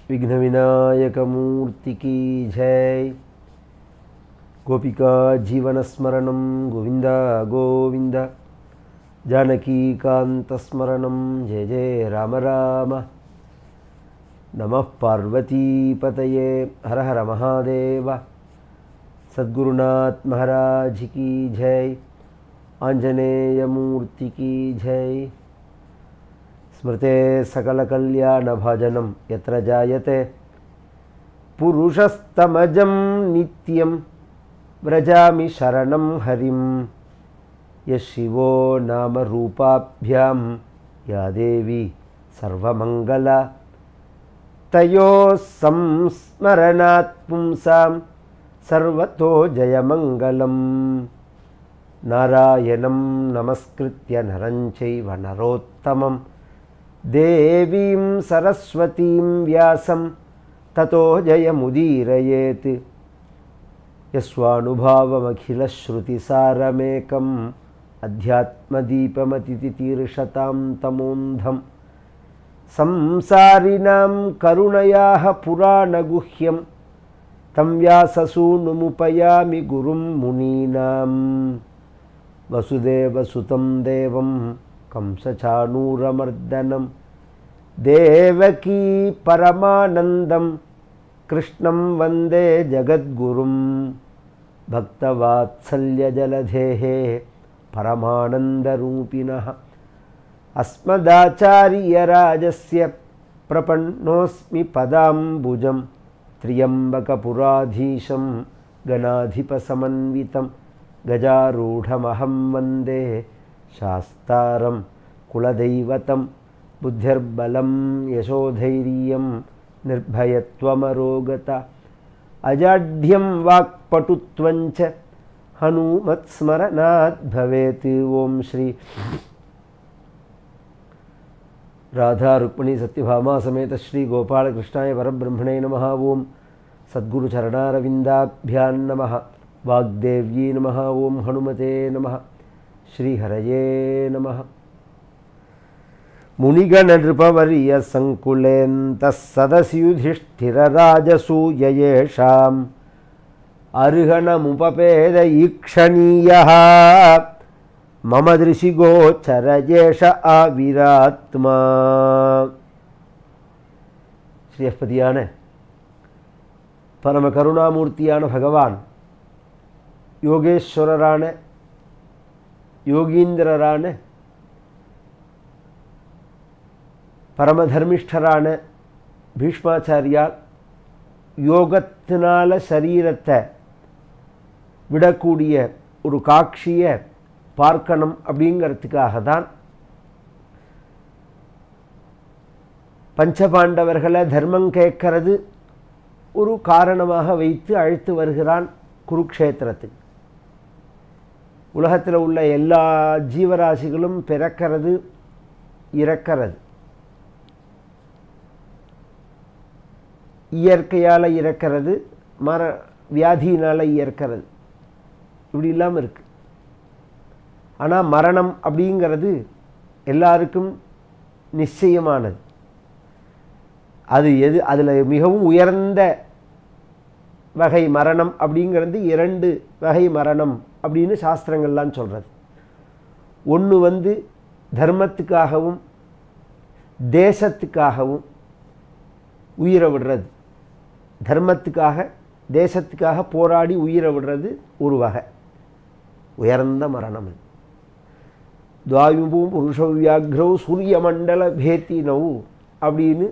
विघ्नविनायकमूर्ति की जय गोपिका जीवनस्मरणं गोविन्द गोविन्द जानकीकान्तस्मरणं जय जय राम राम नमः पार्वतीपतये हर हर महादेव सद्गुरुनाथ महाराज की जय आञ्जनेयमूर्ति की जय स्मृते सकलकल्याणभजनं यत्र जायते पुरुषस्तमजं नित्यं व्रजामि शरणं हरिं यः शिवो नामरूपाभ्यां या देवी सर्वमङ्गला तयोः संस्मरणात् पुंसां सर्वतो जयमङ्गलम् नारायणं नमस्कृत्य नरं चैव नरोत्तमं देवीं सरस्वतीं व्यासं ततो जयमुदीरयेत् यस्वानुभावमखिलश्रुतिसारमेकम् अध्यात्मदीपमतितितीर्षतां तमोन्धं संसारिणां करुणयाः पुराणगुह्यं तं व्याससूनुमुपयामि गुरुं मुनीनाम् वसुदेवसुतं देवं कंसचाणूरमर्दनं देवकी परमानन्दं कृष्णं वन्दे जगद्गुरुं भक्तवात्सल्यजलधेः परमानन्दरूपिणः अस्मदाचार्यराजस्य प्रपन्नोऽस्मि पदाम्बुजं त्र्यम्बकपुराधीशं गणाधिपसमन्वितं गजारूढमहं वन्दे शास्तारं कुलदैवतं बुद्धिर्बलं यशोधैर्यं निर्भयत्वमरोगता अजाढ्यं वाक्पटुत्वञ्च हनूमत्स्मरणात् भवेत् ॐ श्री राधा रुक्मिणी सत्यभामा समेत श्री गोपालकृष्णाय परब्रह्मणे नमः ॐ सद्गुरुचरणारविन्दाभ्यां नमः वाग्देव्यै नमः ॐ हनुमते नमः श्रीहरये नमः मुनिगणनृपवर्यसङ्कुलेन्तः सदसि युधिष्ठिरराजसूययेषाम् अर्हणमुपपेद ईक्षणीयः मम दृशिगोचरजेष आविरात्मा ஸ்ரீயஸ்பதியான பரம கருணாமூர்த்தியான பகவான் யோகேஸ்வரரான யோகீந்திரரான பரமதர்மிஷ்டரான பீஷ்மாச்சாரியால் யோகத்தினால சரீரத்தை விடக்கூடிய ஒரு காட்சியை பார்க்கணும் அப்படிங்கிறதுக்காக தான் பஞ்சபாண்டவர்களை தர்மம் கேட்கறது ஒரு காரணமாக வைத்து அழைத்து வருகிறான் குருக்ஷேத்திரத்துக்கு உலகத்தில் உள்ள எல்லா ஜீவராசிகளும் பிறக்கிறது இறக்கிறது இயற்கையால் இறக்கிறது மர வியாதியினால் இயற்கிறது இப்படி இல்லாமல் இருக்குது ஆனால் மரணம் அப்படிங்கிறது எல்லாருக்கும் நிச்சயமானது அது எது அதில் மிகவும் உயர்ந்த வகை மரணம் அப்படிங்கிறது இரண்டு வகை மரணம் அப்படின்னு சாஸ்திரங்கள்லாம் சொல்கிறது ஒன்று வந்து தர்மத்துக்காகவும் தேசத்துக்காகவும் உயிரை விடுறது தர்மத்துக்காக தேசத்துக்காக போராடி உயிரை விடுறது ஒரு வகை உயர்ந்த மரணம் இது துவாயுபூம் புருஷ வியாக்ரௌ சூரிய மண்டல பேத்தினவு அப்படின்னு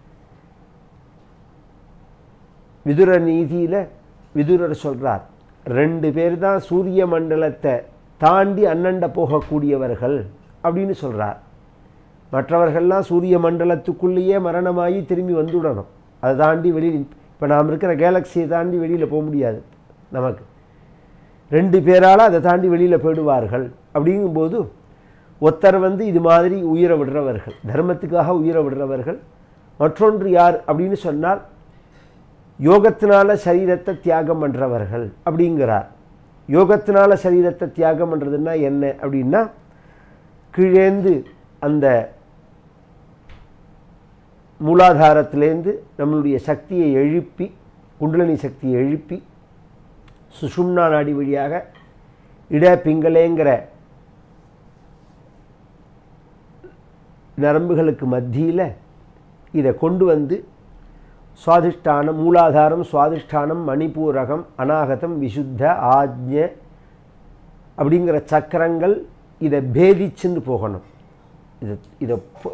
விதுர நீதியில் விதுரர் சொல்கிறார் ரெண்டு பேர் தான் சூரிய மண்டலத்தை தாண்டி அண்ணண்ட போகக்கூடியவர்கள் அப்படின்னு சொல்கிறார் மற்றவர்கள்லாம் சூரிய மண்டலத்துக்குள்ளேயே மரணமாகி திரும்பி வந்துவிடணும் அதை தாண்டி வெளியில் இப்போ நாம் இருக்கிற கேலக்சியை தாண்டி வெளியில் போக முடியாது நமக்கு ரெண்டு பேரால் அதை தாண்டி வெளியில் போயிடுவார்கள் அப்படிங்கும்போது ஒருத்தர் வந்து இது மாதிரி உயிரை விடுறவர்கள் தர்மத்துக்காக உயிரை விடுறவர்கள் மற்றொன்று யார் அப்படின்னு சொன்னால் யோகத்தினால சரீரத்தை தியாகம் பண்ணுறவர்கள் அப்படிங்கிறார் யோகத்தினால சரீரத்தை தியாகம் பண்ணுறதுன்னா என்ன அப்படின்னா கீழேந்து அந்த மூலாதாரத்திலேருந்து நம்மளுடைய சக்தியை எழுப்பி குண்டலினி சக்தியை எழுப்பி சுஷும்னா நாடி வழியாக இட பிங்களேங்கிற நரம்புகளுக்கு மத்தியில் இதை கொண்டு வந்து சுவாதிஷ்டானம் மூலாதாரம் சுவாதிஷ்டானம் மணிப்பூரகம் அநாகதம் விசுத்த ஆஜ்ஞ அப்படிங்கிற சக்கரங்கள் இதை பேதிச்சுன்னு போகணும் இதை இதை பொ-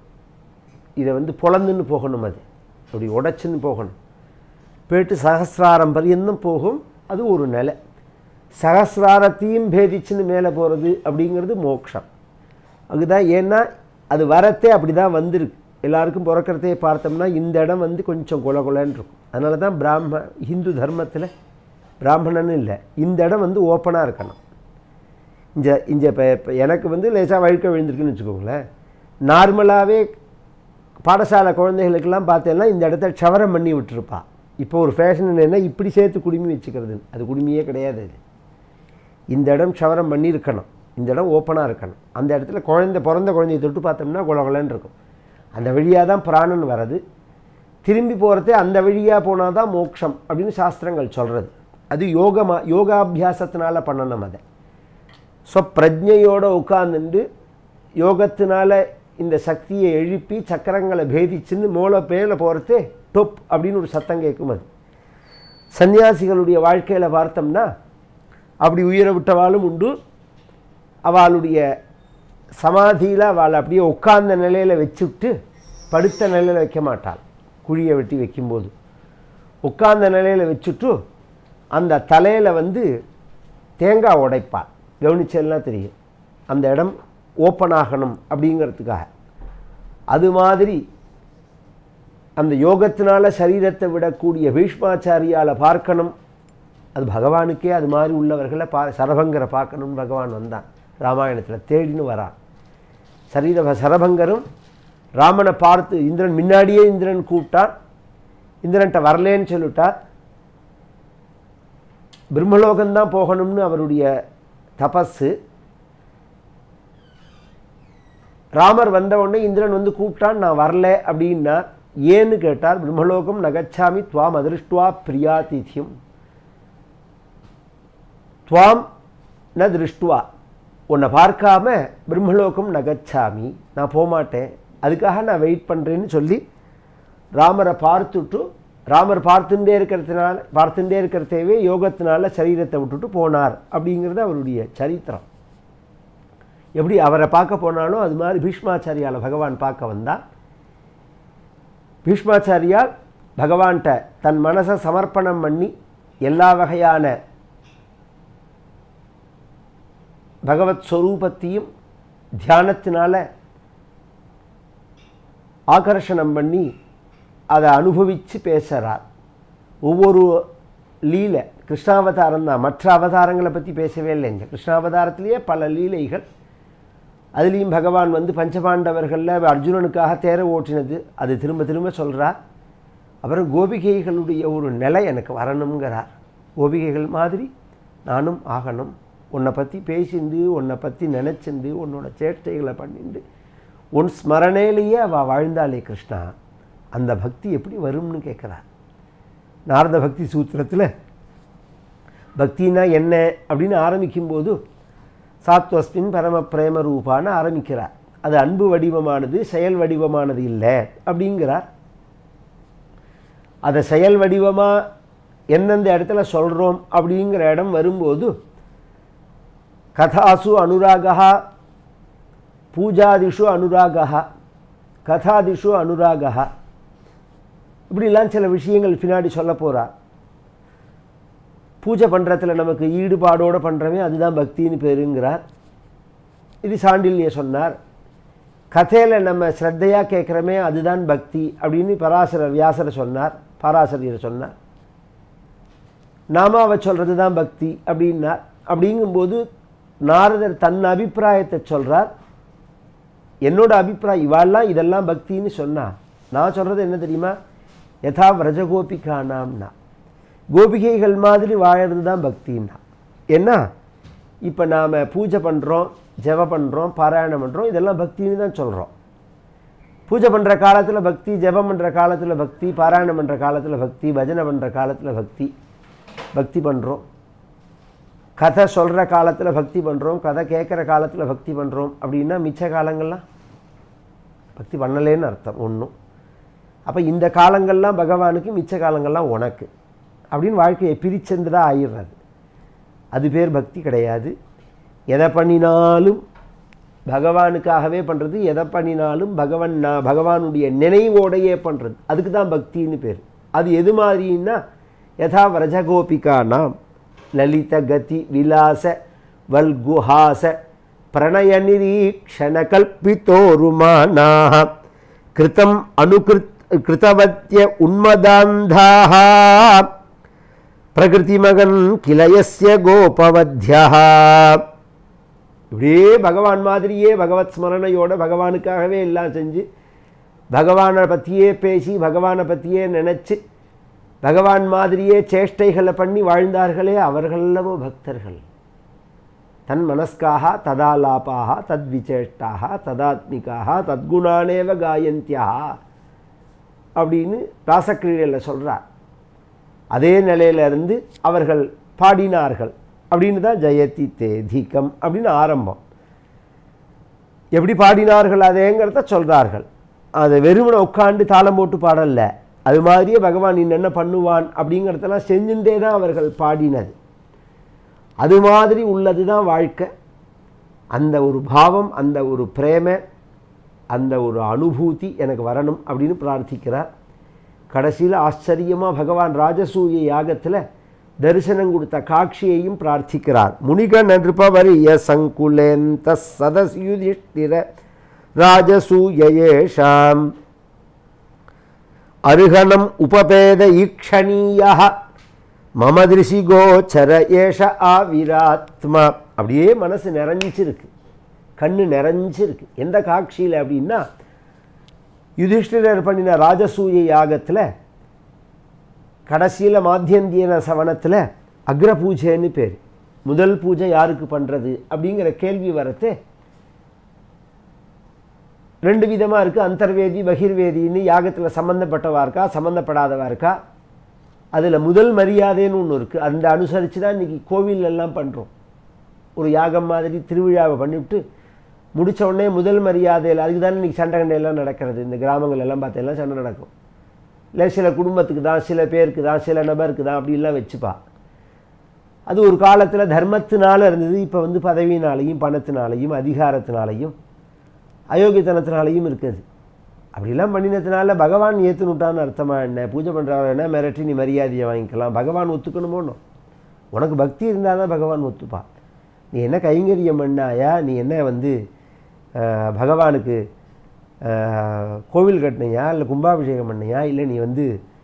இதை வந்து பொளந்துன்னு போகணும் அது அப்படி உடைச்சுன்னு போகணும் போயிட்டு சகசிராரம் பரியந்தம் போகும் அது ஒரு நிலை சகசிராரத்தையும் பேதிச்சுன்னு மேலே போகிறது அப்படிங்கிறது மோட்சம் அதுதான் ஏன்னா அது வரத்தே அப்படி தான் வந்திருக்கு எல்லாருக்கும் பிறக்கிறதே பார்த்தோம்னா இந்த இடம் வந்து கொஞ்சம் கொல கொலன்னு இருக்கும் அதனால தான் பிராம ஹிந்து தர்மத்தில் பிராமணன் இல்லை இந்த இடம் வந்து ஓப்பனாக இருக்கணும் இந்த இந்த இப்போ இப்போ எனக்கு வந்து லேசாக வழுக்க விழுந்திருக்குன்னு வச்சுக்கோங்களேன் நார்மலாகவே பாடசாலை குழந்தைகளுக்கெல்லாம் பார்த்தேன்னா இந்த இடத்த க்ஷவரம் பண்ணி விட்டுருப்பா இப்போ ஒரு ஃபேஷன் என்னென்னா இப்படி சேர்த்து குடுமி வச்சுக்கிறது அது குடுமியே கிடையாது அது இந்த இடம் க்ஷவரம் பண்ணியிருக்கணும் இந்த இடம் ஓப்பனாக இருக்கணும் அந்த இடத்துல குழந்தை பிறந்த குழந்தைய தொட்டு பார்த்தோம்னா குலகுலன்னு இருக்கும் அந்த வழியாக தான் பிராணன் வர்றது திரும்பி போகிறதே அந்த வழியாக போனால் தான் மோட்சம் அப்படின்னு சாஸ்திரங்கள் சொல்கிறது அது யோகமா யோகாபியாசத்தினால பண்ணணும் அதை ஸோ பிரஜையோடு உட்கார்ந்துட்டு யோகத்தினால இந்த சக்தியை எழுப்பி சக்கரங்களை பேதிச்சுன்னு மூளை பேல போகிறதே டொப் அப்படின்னு ஒரு சத்தம் கேட்கும் அது சன்னியாசிகளுடைய வாழ்க்கையில் பார்த்தோம்னா அப்படி உயிரை விட்டவாளும் உண்டு அவளுடைய சமாதியில் அவளை அப்படியே உட்கார்ந்த நிலையில் வச்சுவிட்டு படுத்த நிலையில் வைக்க மாட்டாள் குழியை வெட்டி வைக்கும்போது உட்கார்ந்த நிலையில் வச்சுட்டு அந்த தலையில் வந்து தேங்காய் உடைப்பாள் கவனிச்செல்லாம் தெரியும் அந்த இடம் ஓப்பன் ஆகணும் அப்படிங்கிறதுக்காக அது மாதிரி அந்த யோகத்தினால சரீரத்தை விடக்கூடிய பீஷ்மாச்சாரியால் பார்க்கணும் அது பகவானுக்கே அது மாதிரி உள்ளவர்களை பா சரபங்கரை பார்க்கணும்னு பகவான் வந்தான் ராமாயணத்தில் தேடின்னு வரான் சரீர சரபங்கரும் ராமனை பார்த்து இந்திரன் முன்னாடியே இந்திரன் கூப்பிட்டான் இந்திரன்ட்ட வரலேன்னு சொல்லிட்டார் பிரம்மலோகம்தான் போகணும்னு அவருடைய தபஸு ராமர் வந்த உடனே இந்திரன் வந்து கூப்பிட்டான் நான் வரல அப்படின்னா ஏன்னு கேட்டார் பிரம்மலோகம் நகச்சாமி துவாம் அதிருஷ்டுவா பிரியாதித்யம் துவாம் ந திருஷ்டுவா உன்னை பார்க்காம பிரம்மலோகம் நகச்சாமி நான் போகமாட்டேன் அதுக்காக நான் வெயிட் பண்ணுறேன்னு சொல்லி ராமரை பார்த்துட்டு ராமர் பார்த்துட்டே இருக்கிறதுனால பார்த்துட்டே இருக்கிறதேவே யோகத்தினால சரீரத்தை விட்டுட்டு போனார் அப்படிங்கிறது அவருடைய சரித்திரம் எப்படி அவரை பார்க்க போனாலும் அது மாதிரி பீஷ்மாச்சாரியால் பகவான் பார்க்க வந்தால் பீஷ்மாச்சாரியால் பகவான்கிட்ட தன் மனசை சமர்ப்பணம் பண்ணி எல்லா வகையான பகவத் ஸ்வரூபத்தையும் தியானத்தினால ஆகர்ஷணம் பண்ணி அதை அனுபவித்து பேசுகிறார் ஒவ்வொரு லீலை கிருஷ்ணாவதாரம் தான் மற்ற அவதாரங்களை பற்றி பேசவே இல்லைங்க கிருஷ்ணாவதாரத்திலேயே பல லீலைகள் அதுலேயும் பகவான் வந்து பஞ்சபாண்டவர்களில் அர்ஜுனனுக்காக தேர ஓட்டினது அது திரும்ப திரும்ப சொல்கிறார் அப்புறம் கோபிகைகளுடைய ஒரு நிலை எனக்கு வரணுங்கிறார் கோபிகைகள் மாதிரி நானும் ஆகணும் உன்னை பற்றி பேசிண்டு உன்னை பற்றி நினச்சிண்டு உன்னோட சேஷ்டைகளை பண்ணிண்டு உன் ஸ்மரணையிலேயே அவள் வாழ்ந்தாளே கிருஷ்ணா அந்த பக்தி எப்படி வரும்னு கேட்குறார் நாரத பக்தி சூத்திரத்தில் பக்தினா என்ன அப்படின்னு ஆரம்பிக்கும்போது சாத்வஸ்மின் பரம பிரேம ரூபான்னு ஆரம்பிக்கிறார் அது அன்பு வடிவமானது செயல் வடிவமானது இல்லை அப்படிங்கிறார் அதை செயல் வடிவமாக எந்தெந்த இடத்துல சொல்கிறோம் அப்படிங்கிற இடம் வரும்போது கதாசு அனுராகா பூஜாதிஷு அனுராகா கதாதிஷு அனுராகா இப்படிலாம் சில விஷயங்கள் பின்னாடி சொல்ல போகிறார் பூஜை பண்ணுறதுல நமக்கு ஈடுபாடோடு பண்ணுறவே அதுதான் பக்தின்னு பேருங்கிறார் இது சாண்டில்ய சொன்னார் கதையில் நம்ம ஸ்ரத்தையாக கேட்குறமே அதுதான் பக்தி அப்படின்னு பராசரர் வியாசர் சொன்னார் பராசரியர் சொன்னார் நாமாவை சொல்கிறது தான் பக்தி அப்படின்னார் அப்படிங்கும்போது நாரதர் தன் அபிப்பிராயத்தை சொல்கிறார் என்னோட அபிப்பிராயம் இவாள்லாம் இதெல்லாம் பக்தின்னு சொன்னா நான் சொல்கிறது என்ன தெரியுமா யதா விரஜகோபிகானாம்னா கோபிகைகள் மாதிரி வாழறது தான் பக்தின்னா என்ன இப்போ நாம் பூஜை பண்ணுறோம் ஜெப பண்ணுறோம் பாராயணம் பண்ணுறோம் இதெல்லாம் பக்தின்னு தான் சொல்கிறோம் பூஜை பண்ணுற காலத்தில் பக்தி ஜெபம் பண்ணுற காலத்தில் பக்தி பாராயணம் பண்ணுற காலத்தில் பக்தி பஜனை பண்ணுற காலத்தில் பக்தி பக்தி பண்ணுறோம் கதை சொல்கிற காலத்தில் பக்தி பண்ணுறோம் கதை கேட்குற காலத்தில் பக்தி பண்ணுறோம் அப்படின்னா மிச்ச காலங்கள்லாம் பக்தி பண்ணலேன்னு அர்த்தம் ஒன்றும் அப்போ இந்த காலங்கள்லாம் பகவானுக்கு மிச்ச காலங்கள்லாம் உனக்கு அப்படின்னு வாழ்க்கையை பிரிச்சந்துடா ஆயிடுறது அது பேர் பக்தி கிடையாது எதை பண்ணினாலும் பகவானுக்காகவே பண்ணுறது எதை பண்ணினாலும் பகவான் நான் பகவானுடைய நினைவோடையே பண்ணுறது அதுக்கு தான் பக்தின்னு பேர் அது எது மாதிரின்னா யதா விரஜகோபிகா நாம் லலித கதி விலாச வல்குஹாச பிரணய நிரீக்ஷண கல்பித்தோருமானா கிருத்தம் அனுகிருத் கிருத்தவத்திய உன்மதாந்தாக பிரகிருதிமகன் கிளயஸ்ய கோபவத்யா இப்படியே பகவான் மாதிரியே பகவத் ஸ்மரணையோட பகவானுக்காகவே எல்லாம் செஞ்சு பகவானை பற்றியே பேசி பகவானை பற்றியே நினச்சி பகவான் மாதிரியே சேஷ்டைகளை பண்ணி வாழ்ந்தார்களே அவர்களல்லவோ பக்தர்கள் தன் மனஸ்காக ததாலாபாக தத்விசேஷ்டாக ததாத்மிகாக தத்குணானேவ காயந்தியா அப்படின்னு ராசக்கிரீடையில் சொல்கிறார் அதே நிலையில இருந்து அவர்கள் பாடினார்கள் அப்படின்னு தான் ஜெயதி தேதிகம் அப்படின்னு ஆரம்பம் எப்படி பாடினார்கள் அதேங்கிறத சொல்கிறார்கள் அதை வெறுமனை உட்காந்து தாளம் போட்டு பாடல அது மாதிரியே பகவான் இன்னென்ன பண்ணுவான் அப்படிங்கிறதெல்லாம் செஞ்சுட்டே தான் அவர்கள் பாடினது அது மாதிரி உள்ளது தான் வாழ்க்கை அந்த ஒரு பாவம் அந்த ஒரு பிரேம அந்த ஒரு அனுபூதி எனக்கு வரணும் அப்படின்னு பிரார்த்திக்கிறார் கடைசியில் ஆச்சரியமாக பகவான் ராஜசூய யாகத்தில் தரிசனம் கொடுத்த காட்சியையும் பிரார்த்திக்கிறார் முனிகன் நிருபவரிய சங்குலேந்த சதஸ்யுதிஷ்டிர ராஜசூயேஷாம் அருகணம் உபபேத ஈக்ஷணீய மம திருஷி கோச்சர ஏஷ ஆவிராத்மா அப்படியே மனசு நிறைஞ்சிருக்கு கண்ணு நிறைஞ்சிருக்கு எந்த காட்சியில் அப்படின்னா யுதிஷ்டிரர் பண்ணின ராஜசூய யாகத்தில் கடைசியில் மாத்தியந்தியன சவனத்தில் அக்ர பூஜைன்னு பேர் முதல் பூஜை யாருக்கு பண்ணுறது அப்படிங்கிற கேள்வி வரத்தே ரெண்டு விதமாக இருக்குது அந்தர்வேதி பகிர்வேதின்னு யாகத்தில் சம்மந்தப்பட்டவா இருக்கா சம்மந்தப்படாதவா இருக்கா அதில் முதல் மரியாதைன்னு ஒன்று இருக்குது அந்த அனுசரித்து தான் இன்றைக்கி கோவிலெல்லாம் பண்ணுறோம் ஒரு யாகம் மாதிரி திருவிழாவை பண்ணிவிட்டு முடித்த உடனே முதல் மரியாதையில் அதுக்கு தானே இன்றைக்கி சண்டை கண்டையெல்லாம் நடக்கிறது இந்த கிராமங்கள் எல்லாம் பார்த்தெல்லாம் சண்டை நடக்கும் இல்லை சில குடும்பத்துக்கு தான் சில பேருக்கு தான் சில நபருக்கு தான் அப்படிலாம் வச்சுப்பா அது ஒரு காலத்தில் தர்மத்தினால இருந்தது இப்போ வந்து பதவியினாலையும் பணத்தினாலையும் அதிகாரத்தினாலையும் அயோக்கியத்தனத்தினாலையும் இருக்குது அப்படிலாம் பண்ணினதுனால பகவான் ஏற்றுனுட்டான்னு அர்த்தமா என்ன பூஜை பண்ணுறவன் என்ன மிரட்டி நீ மரியாதையை வாங்கிக்கலாம் பகவான் ஒத்துக்கணுமோனோ உனக்கு பக்தி இருந்தால் தான் பகவான் ஒத்துப்பான் நீ என்ன கைங்கரியம் பண்ணாயா நீ என்ன வந்து அஹ், பகவானுக்கு அஹ், கோவில் கட்டினியா இல்லை கும்பாபிஷேகம் பண்ணியா இல்லை நீ வந்து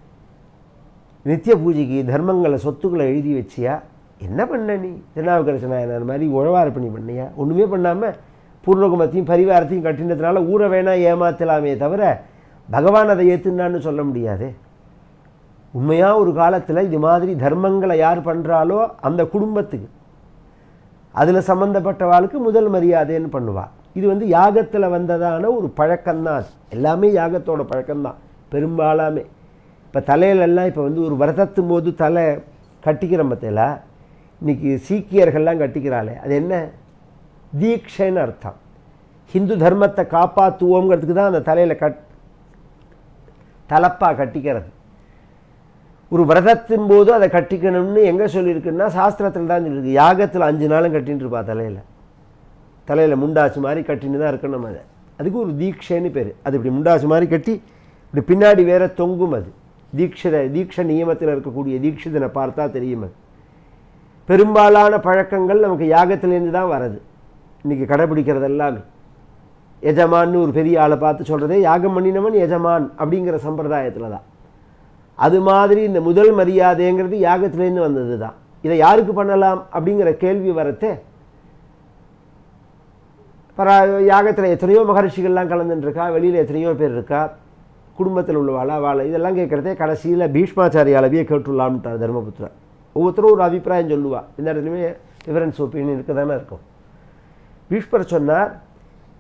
நித்திய பூஜைக்கு தர்மங்களை சொத்துக்களை எழுதி வச்சியா என்ன பண்ண நீ திருநாவுக்கரசு நாயனார் மாதிரி உழவார பண்ணி பண்ணியா ஒன்றுமே பண்ணாமல் பூர்வகுமத்தையும் பரிவாரத்தையும் கட்டினதுனால ஊரை வேணா ஏமாத்தலாமே தவிர பகவான் அதை ஏற்றுனான்னு சொல்ல முடியாதே உண்மையாக ஒரு காலத்தில் இது மாதிரி தர்மங்களை யார் பண்ணுறாலோ அந்த குடும்பத்துக்கு அதில் சம்மந்தப்பட்டவாளுக்கு முதல் மரியாதைன்னு பண்ணுவா இது வந்து யாகத்தில் வந்ததான ஒரு பழக்கம்தான் அது எல்லாமே யாகத்தோட பழக்கம்தான் பெரும்பாலாமே இப்போ தலையிலெல்லாம் இப்போ வந்து ஒரு விரதத்தும் போது தலை கட்டிக்கிற மத்தியில் இன்னைக்கு சீக்கியர்கள்லாம் கட்டிக்கிறாளே அது என்ன தீட்சைன்னு அர்த்தம் ஹிந்து தர்மத்தை காப்பாற்றுவோங்கிறதுக்கு தான் அந்த தலையில் கட் தலப்பா கட்டிக்கிறது ஒரு விரதத்தின் போது அதை கட்டிக்கணும்னு எங்கே சொல்லியிருக்குன்னா சாஸ்திரத்தில் தான் சொல்லியிருக்கு யாகத்தில் அஞ்சு நாளும் கட்டின்னு இருப்பா தலையில் தலையில் முண்டாச்சு மாதிரி கட்டின்னு தான் இருக்கணும் அதை அதுக்கு ஒரு தீட்சைன்னு பேர் அது இப்படி முண்டாச்சு மாதிரி கட்டி இப்படி பின்னாடி வேற தொங்கும் அது தீட்சித தீட்ச நியமத்தில் இருக்கக்கூடிய தீட்சிதனை பார்த்தா தெரியும் அது பெரும்பாலான பழக்கங்கள் நமக்கு யாகத்திலேருந்து தான் வருது இன்றைக்கி கடைபிடிக்கிறது எல்லாமே எஜமான்னு ஒரு பெரிய ஆளை பார்த்து சொல்கிறதே யாகம் பண்ணினவன் எஜமான் அப்படிங்கிற சம்பிரதாயத்தில் தான் அது மாதிரி இந்த முதல் மரியாதைங்கிறது யாகத்திலேருந்து வந்தது தான் இதை யாருக்கு பண்ணலாம் அப்படிங்கிற கேள்வி வரத்தே பரா யாகத்தில் எத்தனையோ மகர்ஷிகள்லாம் கலந்துட்டு இருக்கா வெளியில் எத்தனையோ பேர் இருக்கா குடும்பத்தில் உள்ளவாளா வாழை இதெல்லாம் கேட்குறதே கடைசியில் பீஷ்மாச்சாரியாலவே கேட்டுள்ளாம்ட்டார் தர்மபுத்திரர் ஒவ்வொருத்தரும் ஒரு அபிப்பிராயம் சொல்லுவா இந்த இடத்துலையுமே டிஃபரன்ஸ் ஒப்பீனியன் இருக்க தானே இருக்கும் பீஷ்மர் சொன்னார்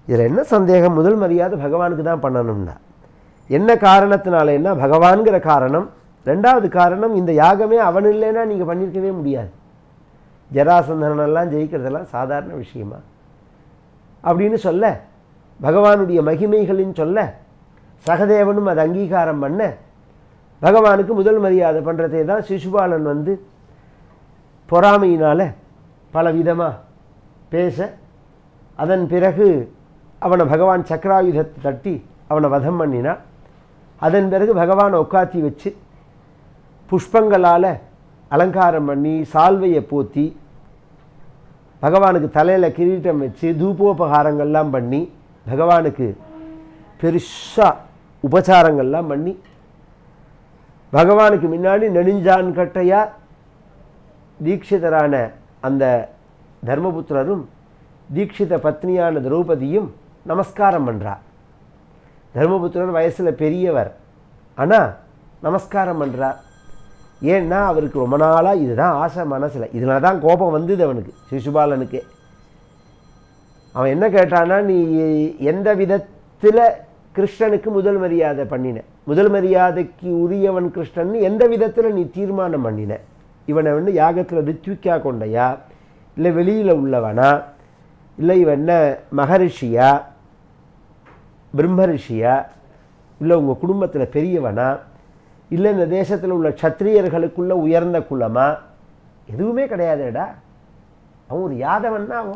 இதில் என்ன சந்தேகம் முதல் மரியாதை பகவானுக்கு தான் பண்ணணும்னா என்ன காரணத்தினால என்ன பகவான்கிற காரணம் ரெண்டாவது காரணம் இந்த யாகமே அவன் இல்லைன்னா நீங்கள் பண்ணியிருக்கவே முடியாது ஜராசந்தனெல்லாம் ஜெயிக்கிறதெல்லாம் சாதாரண விஷயமா அப்படின்னு சொல்ல பகவானுடைய மகிமைகளின் சொல்ல சகதேவனும் அதை அங்கீகாரம் பண்ண பகவானுக்கு முதல் மரியாதை பண்ணுறதே தான் சிசுபாலன் வந்து பொறாமையினால் பல விதமாக பேச அதன் பிறகு அவனை பகவான் சக்கராயுதத்தை தட்டி அவனை வதம் பண்ணினான் அதன் பிறகு பகவானை உட்காத்தி வச்சு புஷ்பங்களால் அலங்காரம் பண்ணி சால்வையை போத்தி பகவானுக்கு தலையில் கிரீட்டம் வச்சு தூபோபகாரங்கள்லாம் பண்ணி பகவானுக்கு பெருசாக உபச்சாரங்கள்லாம் பண்ணி பகவானுக்கு முன்னாடி நெடுஞ்சான் கட்டையார் தீட்சிதரான அந்த தர்மபுத்திரரும் தீட்சித பத்னியான திரௌபதியும் நமஸ்காரம் பண்ணுறா தர்மபுத்திரர் வயசில் பெரியவர் ஆனால் நமஸ்காரம் பண்ணுறார் ஏன்னா அவருக்கு ரொம்ப நாளாக இதுதான் ஆசை மனசில் இதனால தான் கோபம் வந்தது அவனுக்கு சிசுபாலனுக்கு அவன் என்ன கேட்டான்னா நீ எந்த விதத்தில் கிருஷ்ணனுக்கு முதல் மரியாதை பண்ணின முதல் மரியாதைக்கு உரியவன் கிருஷ்ணன் எந்த விதத்தில் நீ தீர்மானம் பண்ணின இவனை வந்து யாகத்தில் ரித்விக்கா கொண்டையா இல்லை வெளியில் உள்ளவனா இல்லை இவன் என்ன மகரிஷியா பிரம்ம ரிஷியா இல்லை உங்கள் குடும்பத்தில் பெரியவனா இல்லை இந்த தேசத்தில் உள்ள க்ஷத்ரியர்களுக்குள்ள உயர்ந்த குலமா எதுவுமே கிடையாதேடா அவன் ஒரு யாதவன்னா ஆகும்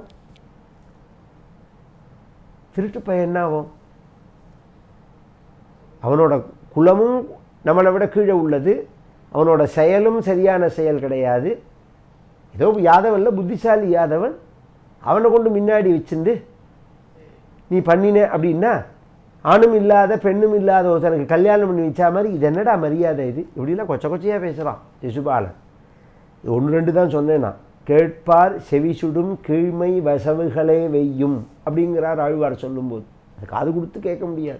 திருட்டு பையன் என்ன ஆகும் அவனோட குலமும் நம்மளை விட கீழே உள்ளது அவனோட செயலும் சரியான செயல் கிடையாது ஏதோ யாதவன்ல புத்திசாலி யாதவன் அவனை கொண்டு முன்னாடி வச்சுண்டு நீ பண்ணின அப்படின்னா ஆணும் இல்லாத பெண்ணும் இல்லாத ஒருத்தனுக்கு கல்யாணம் பண்ணி வச்சா மாதிரி இது என்னடா மரியாதை இது இப்படிலாம் கொச்ச கொச்சையாக பேசுகிறான் சிசுபாலன் இது ஒன்று ரெண்டு தான் சொன்னேன் நான் கேட்பார் செவி சுடும் கீழ்மை வசவுகளே வெய்யும் அப்படிங்கிறார் ஆழ்வார் சொல்லும்போது அது காது கொடுத்து கேட்க முடியாது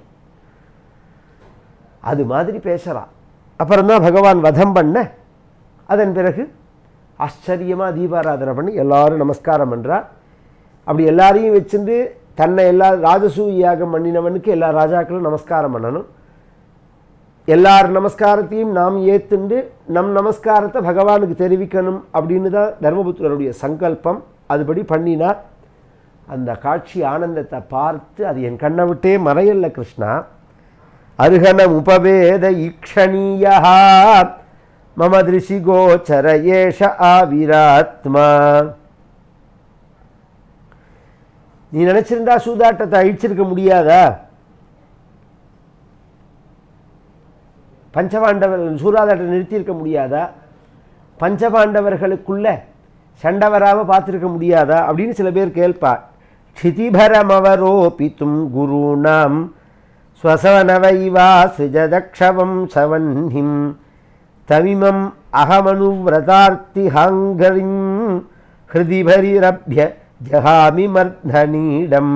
அது மாதிரி பேசுகிறான் அப்புறம்தான் பகவான் வதம் பண்ண அதன் பிறகு ஆச்சரியமாக தீபாராதனை பண்ணி எல்லாரும் நமஸ்காரம் பண்ணுறார் அப்படி எல்லாரையும் வச்சுட்டு தன்னை எல்லா ராஜசூய யாகம் பண்ணினவனுக்கு எல்லா ராஜாக்களும் நமஸ்காரம் பண்ணணும் எல்லார் நமஸ்காரத்தையும் நாம் ஏத்துண்டு நம் நமஸ்காரத்தை பகவானுக்கு தெரிவிக்கணும் அப்படின்னு தான் தர்மபுத்திரருடைய சங்கல்பம் அதுபடி பண்ணினார் அந்த காட்சி ஆனந்தத்தை பார்த்து அது என் கண்ணை விட்டே மறையல்ல கிருஷ்ணா அருகணம் உபவேத ஈக்ஷணீயா மம திருஷி கோச்சர ஏஷ ஆவிராத்மா நீ நினைச்சிருந்தா சூதாட்டத்தை அழிச்சிருக்க முடியாதா பஞ்சபாண்டவர்கள் சூதாட்டத்தை நிறுத்தியிருக்க முடியாதா பஞ்சபாண்டவர்களுக்குள்ள சண்டை வராமல் பார்த்துருக்க முடியாதா அப்படின்னு சில பேர் கேட்பா க்ஷிதிபரமவரோபித்தும் குருணாம் ஸ்வசவனவைவா சிஜதக்ஷவம் சவன்னிம் தமிமம் அகமனுவிரதார்த்திஹாங்கரிம் ஹிருதிபரிரப்ய ஜகாமி மர்தனீடம்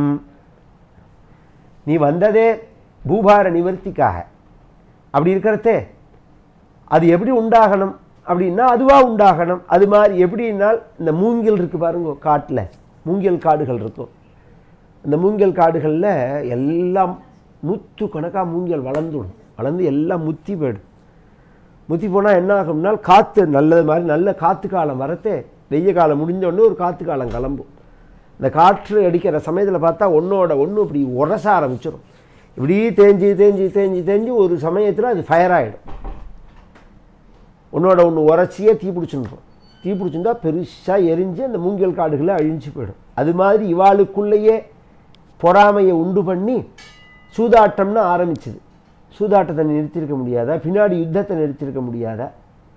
நீ வந்ததே பூபார நிவர்த்திக்காக அப்படி இருக்கிறதே அது எப்படி உண்டாகணும் அப்படின்னா அதுவாக உண்டாகணும் அது மாதிரி எப்படின்னால் இந்த மூங்கில் இருக்குது பாருங்க காட்டில் மூங்கில் காடுகள் இருக்கும் இந்த மூங்கில் காடுகளில் எல்லாம் நூற்று கணக்காக மூங்கில் வளர்ந்துடும் வளர்ந்து எல்லாம் முத்தி போயிடும் முத்தி போனால் என்ன ஆகும்னால் காற்று நல்லது மாதிரி நல்ல காற்று காலம் வரத்தே வெய்ய காலம் முடிஞ்ச உடனே ஒரு காற்று காலம் கிளம்பும் இந்த காற்று அடிக்கிற சமயத்தில் பார்த்தா ஒன்றோட ஒன்று இப்படி உரச ஆரம்பிச்சிடும் இப்படி தேஞ்சு தேஞ்சு தேஞ்சு தேஞ்சு ஒரு சமயத்தில் அது ஃபயர் ஆகிடும் ஒன்றோட ஒன்று உரச்சியே தீ பிடிச்சிருக்கும் தீ பிடிச்சிருந்தா பெருசாக எரிஞ்சு அந்த மூங்கில் காடுகளை அழிஞ்சு போயிடும் அது மாதிரி இவாளுக்குள்ளேயே பொறாமையை உண்டு பண்ணி சூதாட்டம்னு ஆரம்பிச்சுது சூதாட்டத்தை நிறுத்தியிருக்க முடியாதா பின்னாடி யுத்தத்தை நிறுத்தியிருக்க முடியாதா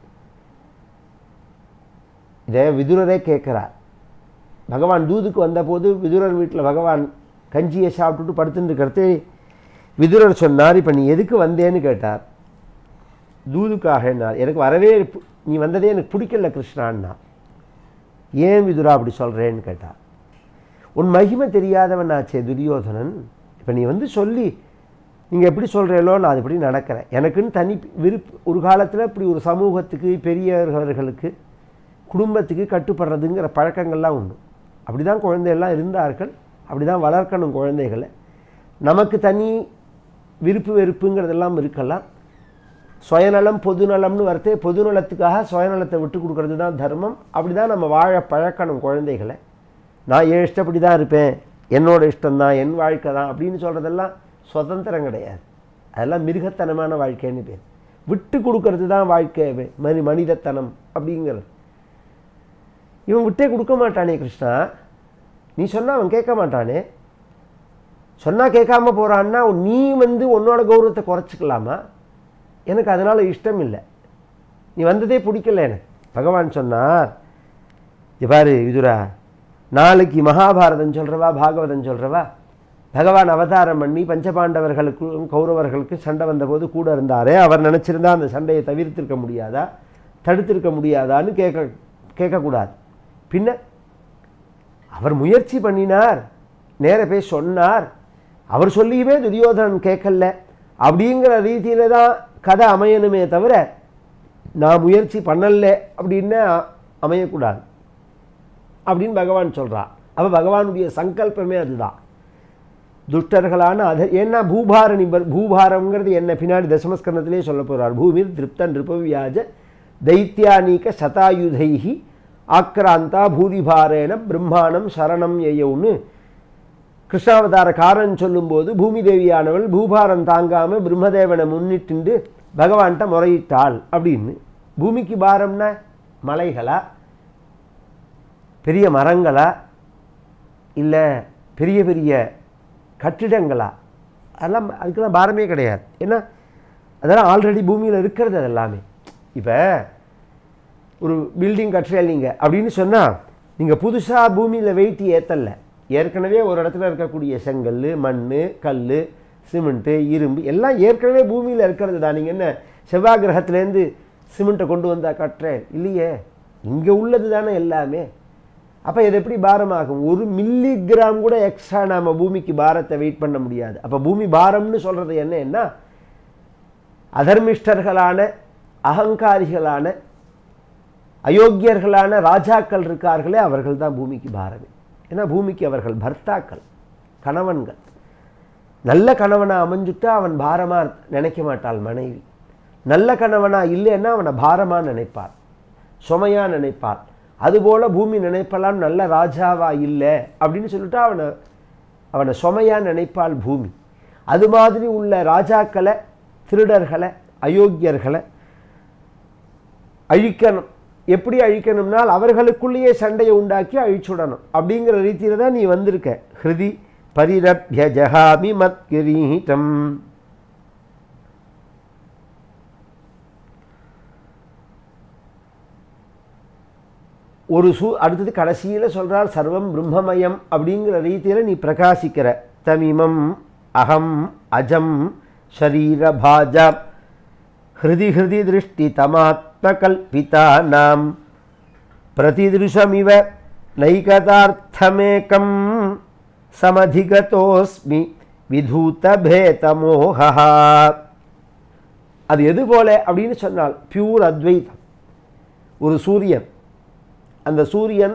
இதை விதுரரே கேட்குறார் பகவான் தூதுக்கு வந்தபோது விதுரர் வீட்டில் பகவான் கஞ்சியை சாப்பிட்டுட்டு படுத்துட்டு இருக்கிறது விதுரர் சொன்னார் இப்போ நீ எதுக்கு வந்தேன்னு கேட்டார் தூதுக்காக என்னார் எனக்கு வரவே பு- நீ வந்ததே எனக்கு பிடிக்கல கிருஷ்ணான்னா ஏன் விதுரா அப்படி சொல்கிறேன்னு கேட்டார் உன் மகிமை தெரியாதவன் ஆச்சே துரியோதனன் இப்போ நீ வந்து சொல்லி நீங்கள் எப்படி சொல்கிறீங்களோ நான் அதுபடி நடக்கிறேன் எனக்குன்னு தனி விருப் ஒரு காலத்தில் இப்படி ஒரு சமூகத்துக்கு பெரியவர்களுக்கு குடும்பத்துக்கு கட்டுப்படுறதுங்கிற பழக்கங்கள்லாம் உண்டு அப்படி தான் குழந்தையெல்லாம் இருந்தார்கள் அப்படி தான் வளர்க்கணும் குழந்தைகளை நமக்கு தனி விருப்பு வெறுப்புங்கிறதெல்லாம் இருக்கலாம் சுயநலம் பொதுநலம்னு வரத்தே பொதுநலத்துக்காக சுயநலத்தை விட்டு கொடுக்கறது தான் தர்மம் அப்படி தான் நம்ம வாழ பழக்கணும் குழந்தைகளை நான் என் இஷ்டப்படி தான் இருப்பேன் என்னோட இஷ்டம்தான் என் வாழ்க்கை தான் அப்படின்னு சொல்கிறதெல்லாம் சுதந்திரம் கிடையாது அதெல்லாம் மிருகத்தனமான வாழ்க்கைன்னு பேர் விட்டு கொடுக்கறது தான் வாழ்க்கை மனி மனிதத்தனம் அப்படிங்கிறது இவன் விட்டே கொடுக்க மாட்டானே கிருஷ்ணா நீ சொன்னா அவன் கேட்க மாட்டானே சொன்னால் கேட்காம போகிறான்னா நீ வந்து உன்னோட கௌரவத்தை குறைச்சிக்கலாமா எனக்கு அதனால் இஷ்டம் இல்லை நீ வந்ததே பிடிக்கல எனக்கு பகவான் சொன்னார் "இங்க பாரு விதுரா நாளைக்கு மகாபாரதம் சொல்கிறவா பாகவதம் சொல்கிறவா பகவான் அவதாரம் பண்ணி பஞ்சபாண்டவர்களுக்கும் கௌரவர்களுக்கு சண்டை வந்தபோது கூட இருந்தாரே அவர் நினச்சிருந்தா அந்த சண்டையை தவிர்த்திருக்க முடியாதா தடுத்திருக்க முடியாதான்னு கேட்க கேட்கக்கூடாது பின்ன அவர் முயற்சி பண்ணினார் நேர போய் சொன்னார் அவர் சொல்லியுமே துரியோதனன் கேட்கல அப்படிங்கிற ரீதியில தான் கதை அமையணுமே தவிர நான் முயற்சி பண்ணல அப்படின்னு அமையக்கூடாது அப்படின்னு பகவான் சொல்கிறான் அப்போ பகவானுடைய சங்கல்பமே அதுதான் துஷ்டர்களான அத ஏன்னா பூபார நிபர் பூபாரம்ங்கிறது என்ன பின்னாடி தசமஸ்கரணத்திலே சொல்ல போகிறார் பூமிர் திருப்த நிருபவியாஜ தைத்தியானீக சதாயுதைஹி ஆக்ராந்தா பூரிபாரேன பிரம்மாணம் சரணம் எயவுன்னு கிருஷ்ணாவதார காரன் சொல்லும்போது பூமி தேவியானவள் பூபாரம் தாங்காமல் பிரம்மதேவனை முன்னிட்டு பகவான்கிட்ட முறையிட்டாள் அப்படின்னு பூமிக்கு பாரம்னா மலைகளா பெரிய மரங்களா இல்லை பெரிய பெரிய கட்டிடங்களா அதெல்லாம் அதுக்கெல்லாம் பாரமே கிடையாது ஏன்னா அதெல்லாம் ஆல்ரெடி பூமியில் இருக்கிறது அது எல்லாமே இப்போ ஒரு பில்டிங் கட்டுறீங்க நீங்கள் அப்படின்னு சொன்னால் நீங்கள் புதுசாக பூமியில் வெயிட் ஏற்றல ஏற்கனவே ஒரு இடத்துல இருக்கக்கூடிய செங்கல் மண் கல் சிமெண்ட்டு இரும்பு எல்லாம் ஏற்கனவே பூமியில் இருக்கிறது தான் நீங்கள் என்ன செவ்வாய் கிரகத்துலேருந்து சிமெண்ட்டை கொண்டு வந்தால் கட்டுறேன் இல்லையே இங்கே உள்ளது தானே எல்லாமே அப்போ இது எப்படி பாரமாகும் ஒரு மில்லி கிராம் கூட எக்ஸ்ட்ரா நாம் பூமிக்கு பாரத்தை வெயிட் பண்ண முடியாது அப்போ பூமி பாரம்னு சொல்கிறது என்னன்னா அதர்மிஷ்டர்களான அகங்காரிகளான அயோக்கியர்களான ராஜாக்கள் இருக்கார்களே அவர்கள் தான் பூமிக்கு பாரமே ஏன்னா பூமிக்கு அவர்கள் பர்த்தாக்கள் கணவன்கள் நல்ல கணவனா அமைஞ்சுட்டா அவன் பாரமா நினைக்க மாட்டாள் மனைவி நல்ல கணவனா இல்லைன்னா அவனை பாரமா நினைப்பாள் சுமையா நினைப்பாள் அதுபோல பூமி நினைப்பெல்லாம் நல்ல ராஜாவா இல்லை அப்படின்னு சொல்லிட்டு அவனை அவனை சுமையா நினைப்பாள் பூமி அது மாதிரி உள்ள ராஜாக்களை திருடர்களை அயோக்கியர்களை அழிக்கணும் எப்படி அழிக்கணும்னால் அவர்களுக்குள்ளேயே சண்டையை உண்டாக்கி அழிச்சுடணும் அப்படிங்கிற ரீதியில் தான் நீ வந்திருக்க ஹிருதி பரிரப்ய ஜஹாமி மத் கிரீட்டம் ஒரு சூ அடுத்தது கடைசியில் சொல்கிறார் சர்வம் பிரம்மமயம் அப்படிங்கிற ரீதியில் நீ பிரகாசிக்கிற தமிமம் அகம் அஜம் ஷரீரபாஜா ஹிருதி ஹிருதி திருஷ்டி தமாத்மகல்பிதானாம் பிரதிதிருஷமிவ நைகதார்த்தமேகம் சமதிகதோஸ்மி விதூதபேதமோகா அது எது போல அப்படின்னு சொன்னால் பியூர் அத்வைதம் ஒரு சூரியன் அந்த சூரியன்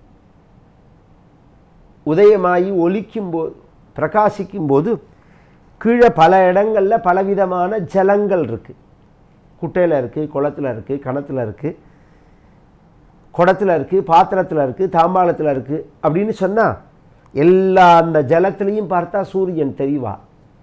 உதயமாகி ஒலிக்கும்போது பிரகாசிக்கும்போது கீழே பல இடங்களில் பலவிதமான ஜலங்கள் இருக்குது குட்டையில் இருக்குது குளத்தில் இருக்குது கிணத்துல இருக்குது குடத்தில் இருக்குது பாத்திரத்தில் இருக்குது தாம்பாளத்தில் இருக்குது அப்படின்னு சொன்னால் எல்லா அந்த ஜலத்திலையும் பார்த்தா சூரியன் தெரிவா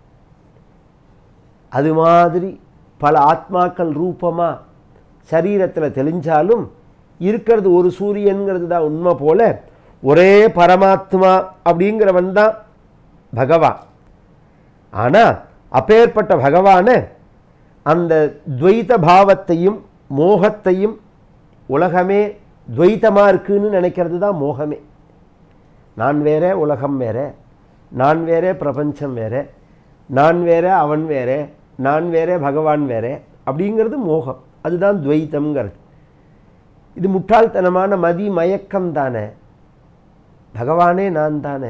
அது மாதிரி பல ஆத்மாக்கள் ரூபமாக சரீரத்தில் தெளிஞ்சாலும் இருக்கிறது ஒரு சூரியன்கிறது தான் உண்மை போல ஒரே பரமாத்மா அப்படிங்கிறவன் தான் பகவான் ஆனால் அப்பேற்பட்ட பகவானை அந்த துவைத பாவத்தையும் மோகத்தையும் உலகமே துவைத்தமாக இருக்குன்னு நினைக்கிறது தான் மோகமே நான் வேற உலகம் வேற நான் வேற பிரபஞ்சம் வேற நான் வேற அவன் வேற நான் வேற பகவான் வேற அப்படிங்கிறது மோகம் அதுதான் துவைத்தம்ங்கிறது இது முட்டாள்தனமான மதி மயக்கம் தானே பகவானே நான் தானே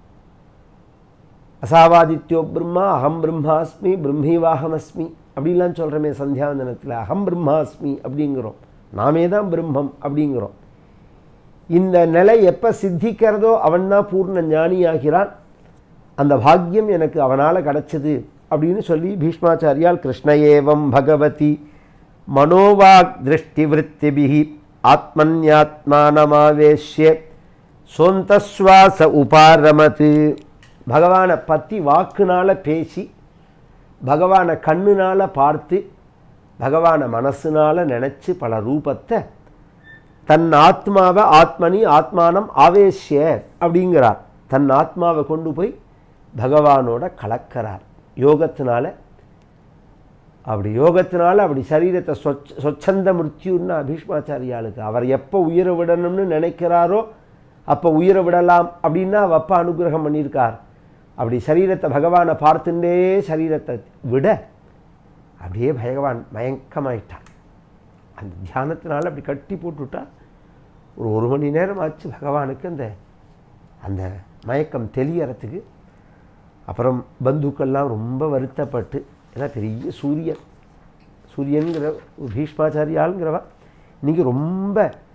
அசாவாதித்யோ பிரம்மா அகம் பிரம்மாஸ்மி பிரம்மீவாகமஸ்மி அப்படின்லாம் சொல்கிறோமே சந்தியாவந்தனத்தில் அகம் பிரம்மாஸ்மி அப்படிங்கிறோம் நாமே தான் பிரம்மம் அப்படிங்கிறோம் இந்த நிலை எப்போ சித்திக்கிறதோ அவன்தான் பூர்ண ஞானியாகிறான் அந்த பாக்கியம் எனக்கு அவனால் கிடச்சிது அப்படின்னு சொல்லி பீஷ்மாச்சாரியால் கிருஷ்ண ஏவம் பகவதி மனோவாக் திருஷ்டி விற்த்திபிகி ஆத்மன்யாத்மானமாவேஷ்ய சொந்தஸ்வாச உபாரமத்து பகவானை பற்றி வாக்குனால் பேசி பகவானை கண்ணுனால் பார்த்து பகவானை மனசுனால் நினச்சி பல ரூபத்தை தன் ஆத்மாவை ஆத்மனி ஆத்மானம் ஆவேஷ்ய அப்படிங்கிறார் தன் ஆத்மாவை கொண்டு போய் பகவானோட கலக்கிறார் யோகத்தினால அப்படி யோகத்தினால அப்படி சரீரத்தை சொச் சொச்சந்த மிருத்யுன்னா பீஷ்மாச்சாரியாளுக்கு அவர் எப்போ உயிரை விடணும்னு நினைக்கிறாரோ அப்போ உயிரை விடலாம் அப்படின்னா அவ அப்பா அனுகிரகம் பண்ணியிருக்கார் அப்படி சரீரத்தை பகவானை பார்த்துட்டே சரீரத்தை விட அப்படியே பகவான் மயக்கமாயிட்டான் அந்த தியானத்தினால அப்படி கட்டி போட்டுவிட்டா ஒரு ஒரு மணி நேரம் ஆச்சு பகவானுக்கு அந்த அந்த மயக்கம் தெளியறதுக்கு அப்புறம் பந்துக்கள்லாம் ரொம்ப வருத்தப்பட்டு ஏன்னா பெரிய சூரியன் சூரியன்கிற ஒரு பீஷ்மாச்சாரியாளுங்கிறவ இன்றைக்கி ரொம்ப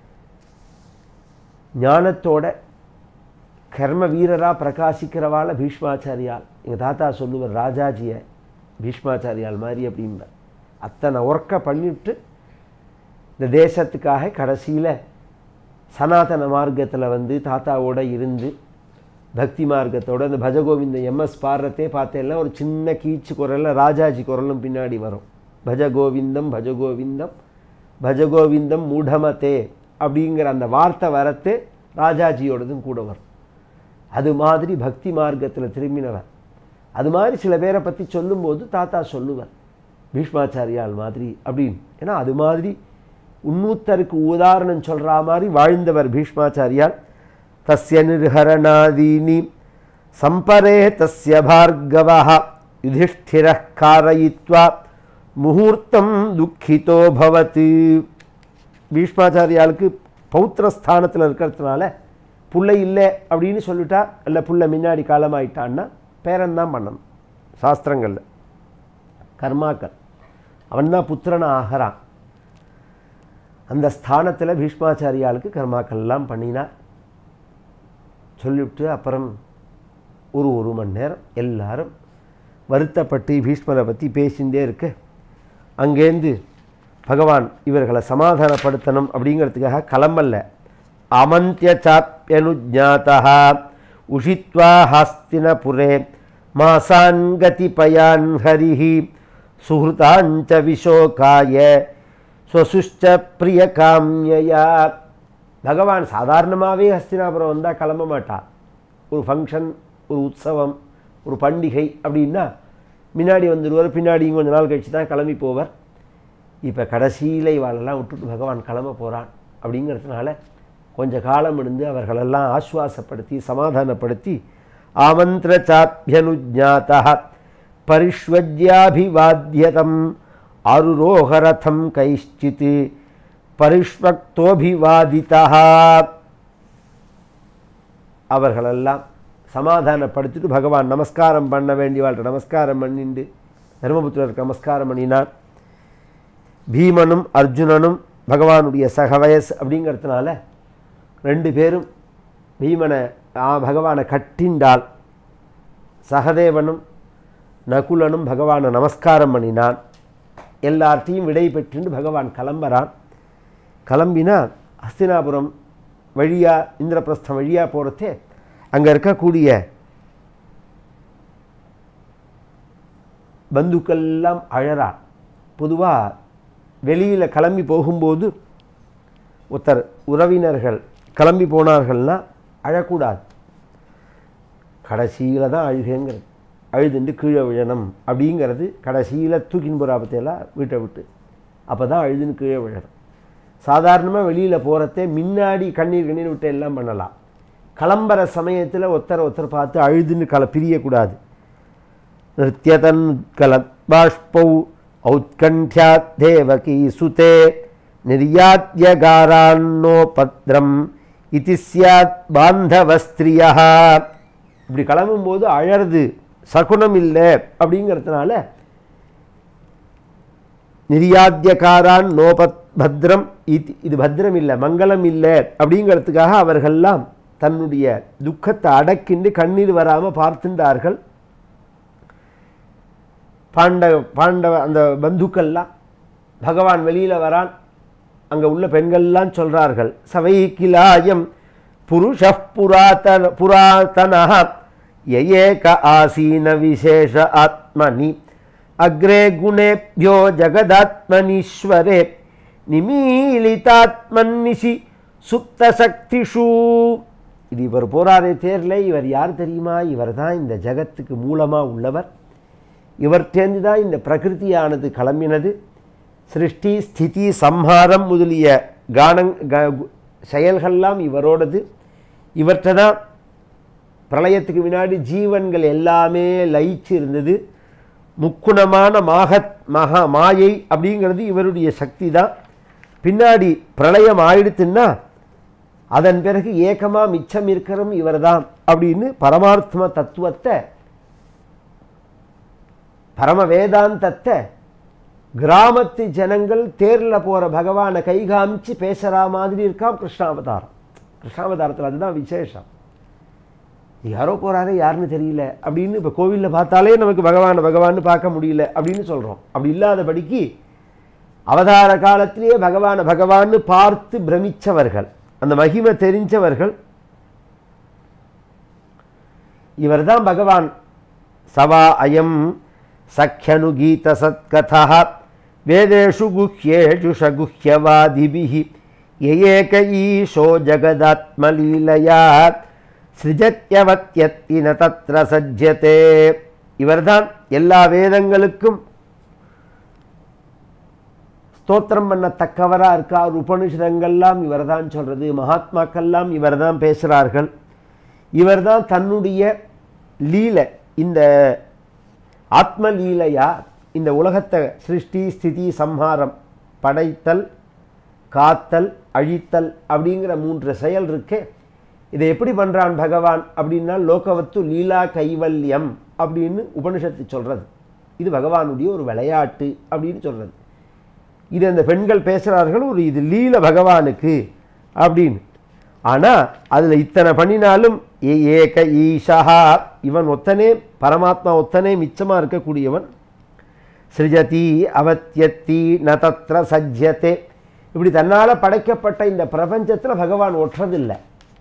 ஞானத்தோட கர்ம வீரராக பிரகாசிக்கிறவாள் பீஷ்மாச்சாரியால் எங்கள் தாத்தா சொல்லுவார் ராஜாஜியை பீஷ்மாச்சாரியால் மாதிரி அப்படிம்பார் அத்தனை ஒர்க்கை பண்ணிவிட்டு இந்த தேசத்துக்காக கடைசியில் சனாதன மார்க்கத்தில் வந்து தாத்தாவோட இருந்து பக்தி மார்க்கத்தோட இந்த பஜகோவிந்த எம்எஸ் பாடுறதே பார்த்தேன்னா ஒரு சின்ன கீச்சு குரலில் ராஜாஜி குரலும் பின்னாடி வரும் பஜகோவிந்தம் பஜகோவிந்தம் பஜகோவிந்தம் மூடமத்தே அப்படிங்கிற அந்த வார்த்தை வரத்தே ராஜாஜியோடதும் கூட வரும் அது மாதிரி பக்தி மார்க்கத்தில் திரும்பினவர் அது மாதிரி சில பேரை பற்றி சொல்லும்போது தாத்தா சொல்லுவார் பீஷ்மாச்சாரியால் மாதிரி அப்படின்னு ஏன்னா அது மாதிரி உன்னூத்தருக்கு உதாரணம் சொல்கிற மாதிரி வாழ்ந்தவர் பீஷ்மாச்சாரியால் தஸ்ய நிர்ஹரணாதீனி சம்பரே தஸ்ய பார்கவா யுதிஷ்டிர காரயித்வா முகூர்த்தம் துக்கிதோ பவத்து பீஷ்மாச்சாரியாளுக்கு பௌத்திரஸ்தானத்தில் இருக்கிறதுனால புள்ளை இல்லை அப்படின்னு சொல்லிட்டா இல்லை புள்ள முன்னாடி காலமாயிட்டான்னா பேரன்தான் பண்ணணும் சாஸ்திரங்களில் கர்மாக்கள் அவன்தான் புத்திரன் ஆகிறான் அந்த ஸ்தானத்தில் பீஷ்மாச்சாரியாளுக்கு கர்மாக்கள்லாம் பண்ணினார் சொல்லிவிட்டு அப்புறம் ஒரு ஒரு மணி நேரம் எல்லாரும் வருத்தப்பட்டு பீஷ்மரை பற்றி பேசிகிட்டே இருக்கு அங்கேருந்து பகவான் இவர்களை சமாதானப்படுத்தணும் அப்படிங்கிறதுக்காக கிளம்பல்ல அமந்திய சாப்பியனுஜாத்தா உஷித்வா ஹாஸ்தினபுரே மாசான் கதிபயான் ஹரிஹி சுஹൃதாஞ்ச விஷோகாய ஸ்வசுஷ்ட பிரிய காமியா பகவான் சாதாரணமாகவே ஹஸ்தினாபுரம் வந்தால் கிளம்ப மாட்டார் ஒரு ஃபங்க்ஷன் ஒரு உற்சவம் ஒரு பண்டிகை அப்படின்னா முன்னாடி வந்துடுவார் பின்னாடியும் கொஞ்ச நாள் கழிச்சு தான் கிளம்பி போவார் இப்போ கடைசியில் இவாளெல்லாம் விட்டுட்டு பகவான் கிளம்ப போகிறான் அப்படிங்கிறதுனால கொஞ்ச காலம் இருந்து அவர்களெல்லாம் ஆஸ்வாசப்படுத்தி சமாதானப்படுத்தி ஆமந்திர சாப்பியனுஜாத்தா பரிஷ்வஜ்யாபிவாத்தியதம் ஆருரோகரதம் கைஷ்சித் பரிஷ்வக்தோபிவாதிதா அவர்களெல்லாம் சமாதானப்படுத்திட்டு பகவான் நமஸ்காரம் பண்ண வேண்டியவாள்கிட்ட நமஸ்காரம் பண்ணிண்டு தர்மபுத்திரருக்கு நமஸ்காரம் பண்ணினான் பீமனும் அர்ஜுனனும் பகவானுடைய சகவயஸ் அப்படிங்கிறதுனால ரெண்டு பேரும் பீமனை ஆ, பகவானை கட்டிண்டால் சகதேவனும் நகுலனும் பகவானை நமஸ்காரம் பண்ணினான் எல்லார்ட்டையும் விடை பெற்றுண்டு பகவான் கிளம்புறான் கிளம்பினா ஹஸ்தினாபுரம் வழியாக இந்திரபிரஸ்தம் வழியாக போகிறதே அங்கே இருக்கக்கூடிய பந்துக்கள்லாம் அழறா பொதுவாக வெளியில் கிளம்பி போகும்போது ஒருத்தர் உறவினர்கள் கிளம்பி போனார்கள்னா அழக்கூடாது கடைசியில் தான் அழுகைங்கிறது அழுதுண்டு கீழே விழணும் அப்படிங்கிறது கடைசியில் தூக்கின்னு போகிற பற்றியெல்லாம் வீட்டை விட்டு அப்போ தான் அழுதுன்னு கீழே விழணும் சாதாரணமாக வெளியில் போகிறதே முன்னாடி கண்ணீர் கண்ணீர் விட்டு எல்லாம் பண்ணலாம் கிளம்புற சமயத்தில் ஒருத்தர் ஒருத்தர் பார்த்து அழுதுன்னு கல பிரியக்கூடாது நிருத்தியதன் கலத்பாஷ்பௌ ஔத்கண்யாத் தேவகி சுதே நிர்யாத்தியகாரான்னோ பத்ரம் இது சியாத் பாந்தவஸ்திரியா இப்படி கிளம்பும்போது அழறது சகுனம் இல்லை அப்படிங்கிறதுனால நிர்யாத்தியகாரான் நோபத் பத்ரம் இது இது பத்திரம் இல்லை மங்களம் இல்லை அப்படிங்கிறதுக்காக அவர்கள்லாம் தன்னுடைய துக்கத்தை அடக்கிண்டு கண்ணீர் வராமல் பார்த்துட்டார்கள் பாண்டவ பாண்டவ அந்த பந்துக்கள்லாம் பகவான் வெளியில் வரான் அங்கே உள்ள பெண்கள்லாம் சொல்கிறார்கள் சவை கிலாயம் புருஷ புராதன புராதன ஏக ஆசீன விசேஷ ஆத்மனி அக்ரே குணேபியோ ஜகதாத்மனீஸ்வரே நிமீலிதாத்மன்னிஷி சுத்த சக்திஷு இது இவர் போராதே தேர்ல இவர் யார் தெரியுமா இவர் தான் இந்த ஜகத்துக்கு மூலமாக உள்ளவர் இவர்டேந்து தான் இந்த பிரகிருதியானது கிளம்பினது சிருஷ்டி ஸ்திதி சம்ஹாரம் முதலிய கானங் க- செயல்கள்லாம் இவரோடது இவர்கிட்ட தான் பிரளயத்துக்கு முன்னாடி ஜீவன்கள் எல்லாமே லயிச்சு இருந்தது முக்குணமான மாகத் மகா மாயை அப்படிங்கிறது இவருடைய சக்தி தான் பின்னாடி பிரளயம் ஆயிடுத்துன்னா அதன் பிறகு ஏக்கமாக மிச்சம் இருக்கிறதும் இவர்தான் அப்படின்னு பரமார்த்தம தத்துவத்தை பரம வேதாந்தத்தை கிராமத்து ஜனங்கள் தேரில் போகிற பகவானை கை காமிச்சு பேசுகிற மாதிரி இருக்காம் கிருஷ்ணாவதாரம் கிருஷ்ணாவதாரத்தில் அதுதான் விசேஷம் யாரோ போகிறாரு யாருன்னு தெரியல அப்படின்னு இப்போ கோவிலில் பார்த்தாலே நமக்கு பகவானை பகவான்னு பார்க்க முடியல அப்படின்னு சொல்கிறோம் அப்படி இல்லாதபடிக்கு அவதார காலத்திலேயே பகவானை பகவான்னு பார்த்து பிரமிச்சவர்கள் அந்த மகிமை தெரிஞ்சவர்கள் இவர்தான் பகவான் சவா அயம் சఖ్யனுகீத சத்கதா வேதேஷு குஹ்யேஷு சகுஹ்யவாதிபிஹி ஏக ஈஷோ ஜகதாத்மலீலயா சிருஜத்யவத்யத்தின தத்ர சஜ்யதே இவர்தான் எல்லா வேதங்களுக்கும் ஸ்தோத்திரம் பண்ணத்தக்கவராக இருக்கார் உபனிஷதங்கள்லாம் இவர்தான் சொல்றது மகாத்மாக்கள்லாம் இவர்தான் பேசுகிறார்கள் இவர்தான் தன்னுடைய லீலை இந்த ஆத்ம லீலையா இந்த உலகத்தை சிருஷ்டி ஸ்திதி சம்ஹாரம் படைத்தல் காத்தல் அழித்தல் அப்படிங்கிற மூன்று செயல் இருக்கே இதை எப்படி பண்ணுறான் பகவான் அப்படின்னா லோகவத்து லீலா கைவல்யம் அப்படின்னு உபனிஷத்து சொல்கிறது இது பகவானுடைய ஒரு விளையாட்டு அப்படின்னு சொல்கிறது இது அந்த பெண்கள் பேசுகிறார்கள் ஒரு இது லீல பகவானுக்கு அப்படின்னு ஆனால் அதில் இத்தனை பண்ணினாலும் ஏ ஏக ஈஷா இவன் ஒத்தனே பரமாத்மா ஒத்தனே மிச்சமாக இருக்கக்கூடியவன் சிருஜதி அவத்தியத்தி ந தத்ர சஜ்யத்தே இப்படி தன்னால் படைக்கப்பட்ட இந்த பிரபஞ்சத்தில் பகவான் ஒற்றதில்லை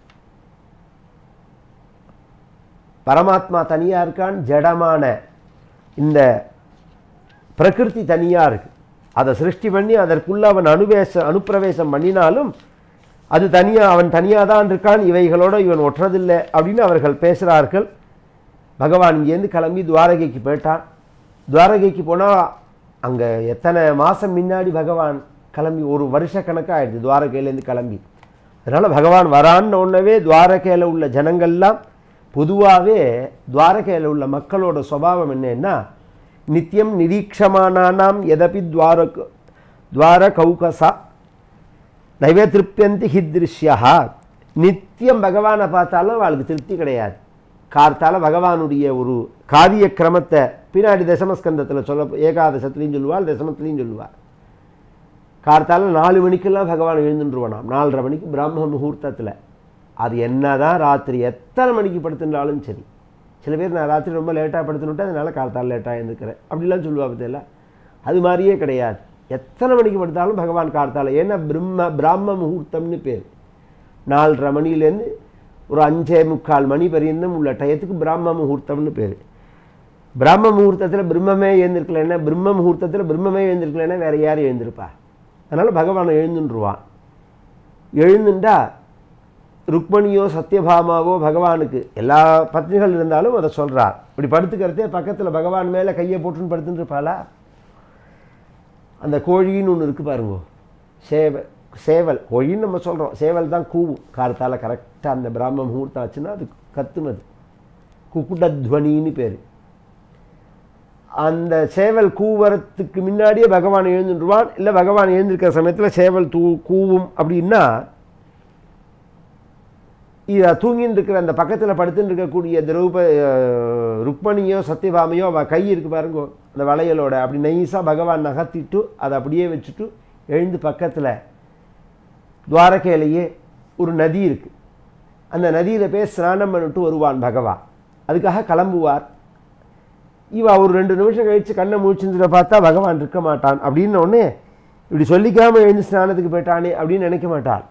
பரமாத்மா தனியாக இருக்கான் ஜடமான இந்த பிரகிருதி தனியாக இருக்கு அதை சிருஷ்டி பண்ணி அதற்குள்ள அவன் அனுவேச அனுப்பிரவேசம் பண்ணினாலும் அது தனியாக அவன் தனியாக தான் இருக்கான் இவைகளோட இவன் ஒற்றதில்லை அப்படின்னு அவர்கள் பேசுகிறார்கள் பகவான் இங்கேருந்து கிளம்பி துவாரகைக்கு போயிட்டான் துவாரகைக்கு போனால் அங்கே எத்தனை மாதம் முன்னாடி பகவான் கிளம்பி ஒரு வருஷ கணக்காக ஆயிடுது துவாரகையிலேருந்து கிளம்பி அதனால் பகவான் வரான்னு ஒன்றவே துவாரகையில் உள்ள ஜனங்கள்லாம் பொதுவாகவே துவாரகையில் உள்ள மக்களோட சுபாவம் என்னன்னா நித்தியம் நிரீட்சமானானாம் எதபி துவாரக துவார கௌகசா நைவே திருப்தியந்தி ஹித்ருஷ்யா நித்தியம் பகவானை பார்த்தாலும் அவளுக்கு திருப்தி கிடையாது கார்த்தால பகவானுடைய ஒரு காரிய கிரமத்தை பின்னாடி தசமஸ்கந்தத்தில் சொல்ல ஏகாதசத்துலையும் சொல்லுவாள் தசமத்துலையும் சொல்லுவாள் கார்த்தால நாலு மணிக்கெல்லாம் பகவான் எழுந்துருவானாம் நாலரை மணிக்கு பிராம முகூர்த்தத்தில் அது என்னதான் ராத்திரி எத்தனை மணிக்கு படுத்துட்டாலும் சரி சில பேர் நான் ராத்திரி ரொம்ப லேட்டாக படுத்துனுட்டு அதனால கார்த்தால லேட்டாக எழுந்துக்கிறேன் அப்படிலாம் சொல்லுவா பத்தியில அது மாதிரியே கிடையாது எத்தனை மணிக்கு படுத்தாலும் பகவான் கார்த்தால ஏன்னா பிரம்ம பிராம முகூர்த்தம்னு பேர் நாலரை மணிலேருந்து ஒரு அஞ்சே முக்கால் மணி பரியந்தம் உள்ள டயத்துக்கு பிராம முகூர்த்தம்னு பேர் பிராம முகூர்த்தத்தில் பிரம்மமே எழுந்திருக்கலைன்னா பிரம்ம முகூர்த்தத்தில் பிரம்மமே எழுந்திருக்கலைன்னா வேற யார் எழுந்திருப்பா அதனால் பகவான் எழுந்துருவான் எழுந்துண்டா ருக்மணியோ சத்யபாமாவோ பகவானுக்கு எல்லா பத்னிகள் இருந்தாலும் அதை சொல்கிறார் இப்படி படுத்துக்கிறதே பக்கத்தில் பகவான் மேலே கையை போட்டுன்னு படுத்துட்டு இருப்பாளா அந்த கோழின்னு ஒன்று இருக்குது பாருங்க சேவ சேவல் கோழின்னு நம்ம சொல்கிறோம் சேவல் தான் கூவும் காலத்தால் கரெக்டாக அந்த பிராம முகூர்த்தம் ஆச்சுன்னா அது கத்துனது குக்குடத்வனின்னு பேர் அந்த சேவல் கூவறதுக்கு முன்னாடியே பகவான் எழுந்துருவான் இல்லை பகவான் எழுந்திருக்கிற சமயத்தில் சேவல் தூ கூவும் அப்படின்னா இதை தூங்கின்னு இருக்கிற அந்த பக்கத்தில் படுத்துன்னு இருக்கக்கூடிய திரௌப அஹ், ருக்மணியோ சத்யபாமையோ அவள் கை இருக்கு பாருங்க அந்த வளையலோட அப்படி நைஸாக பகவான் நகர்த்திட்டு அதை அப்படியே வச்சுட்டு எழுந்து பக்கத்தில் துவாரகையிலேயே ஒரு நதி இருக்குது அந்த நதியில் போய் ஸ்நானம் பண்ணிட்டு வருவான் பகவான் அதுக்காக கிளம்புவார் இவ ஒரு ரெண்டு நிமிஷம் கழித்து கண்ணை முழிச்சுட்டு பார்த்தா பகவான் இருக்க மாட்டான் அப்படின்னு உடனே இப்படி சொல்லிக்காம எழுந்து ஸ்நானத்துக்கு போயிட்டானே அப்படின்னு நினைக்க மாட்டாள்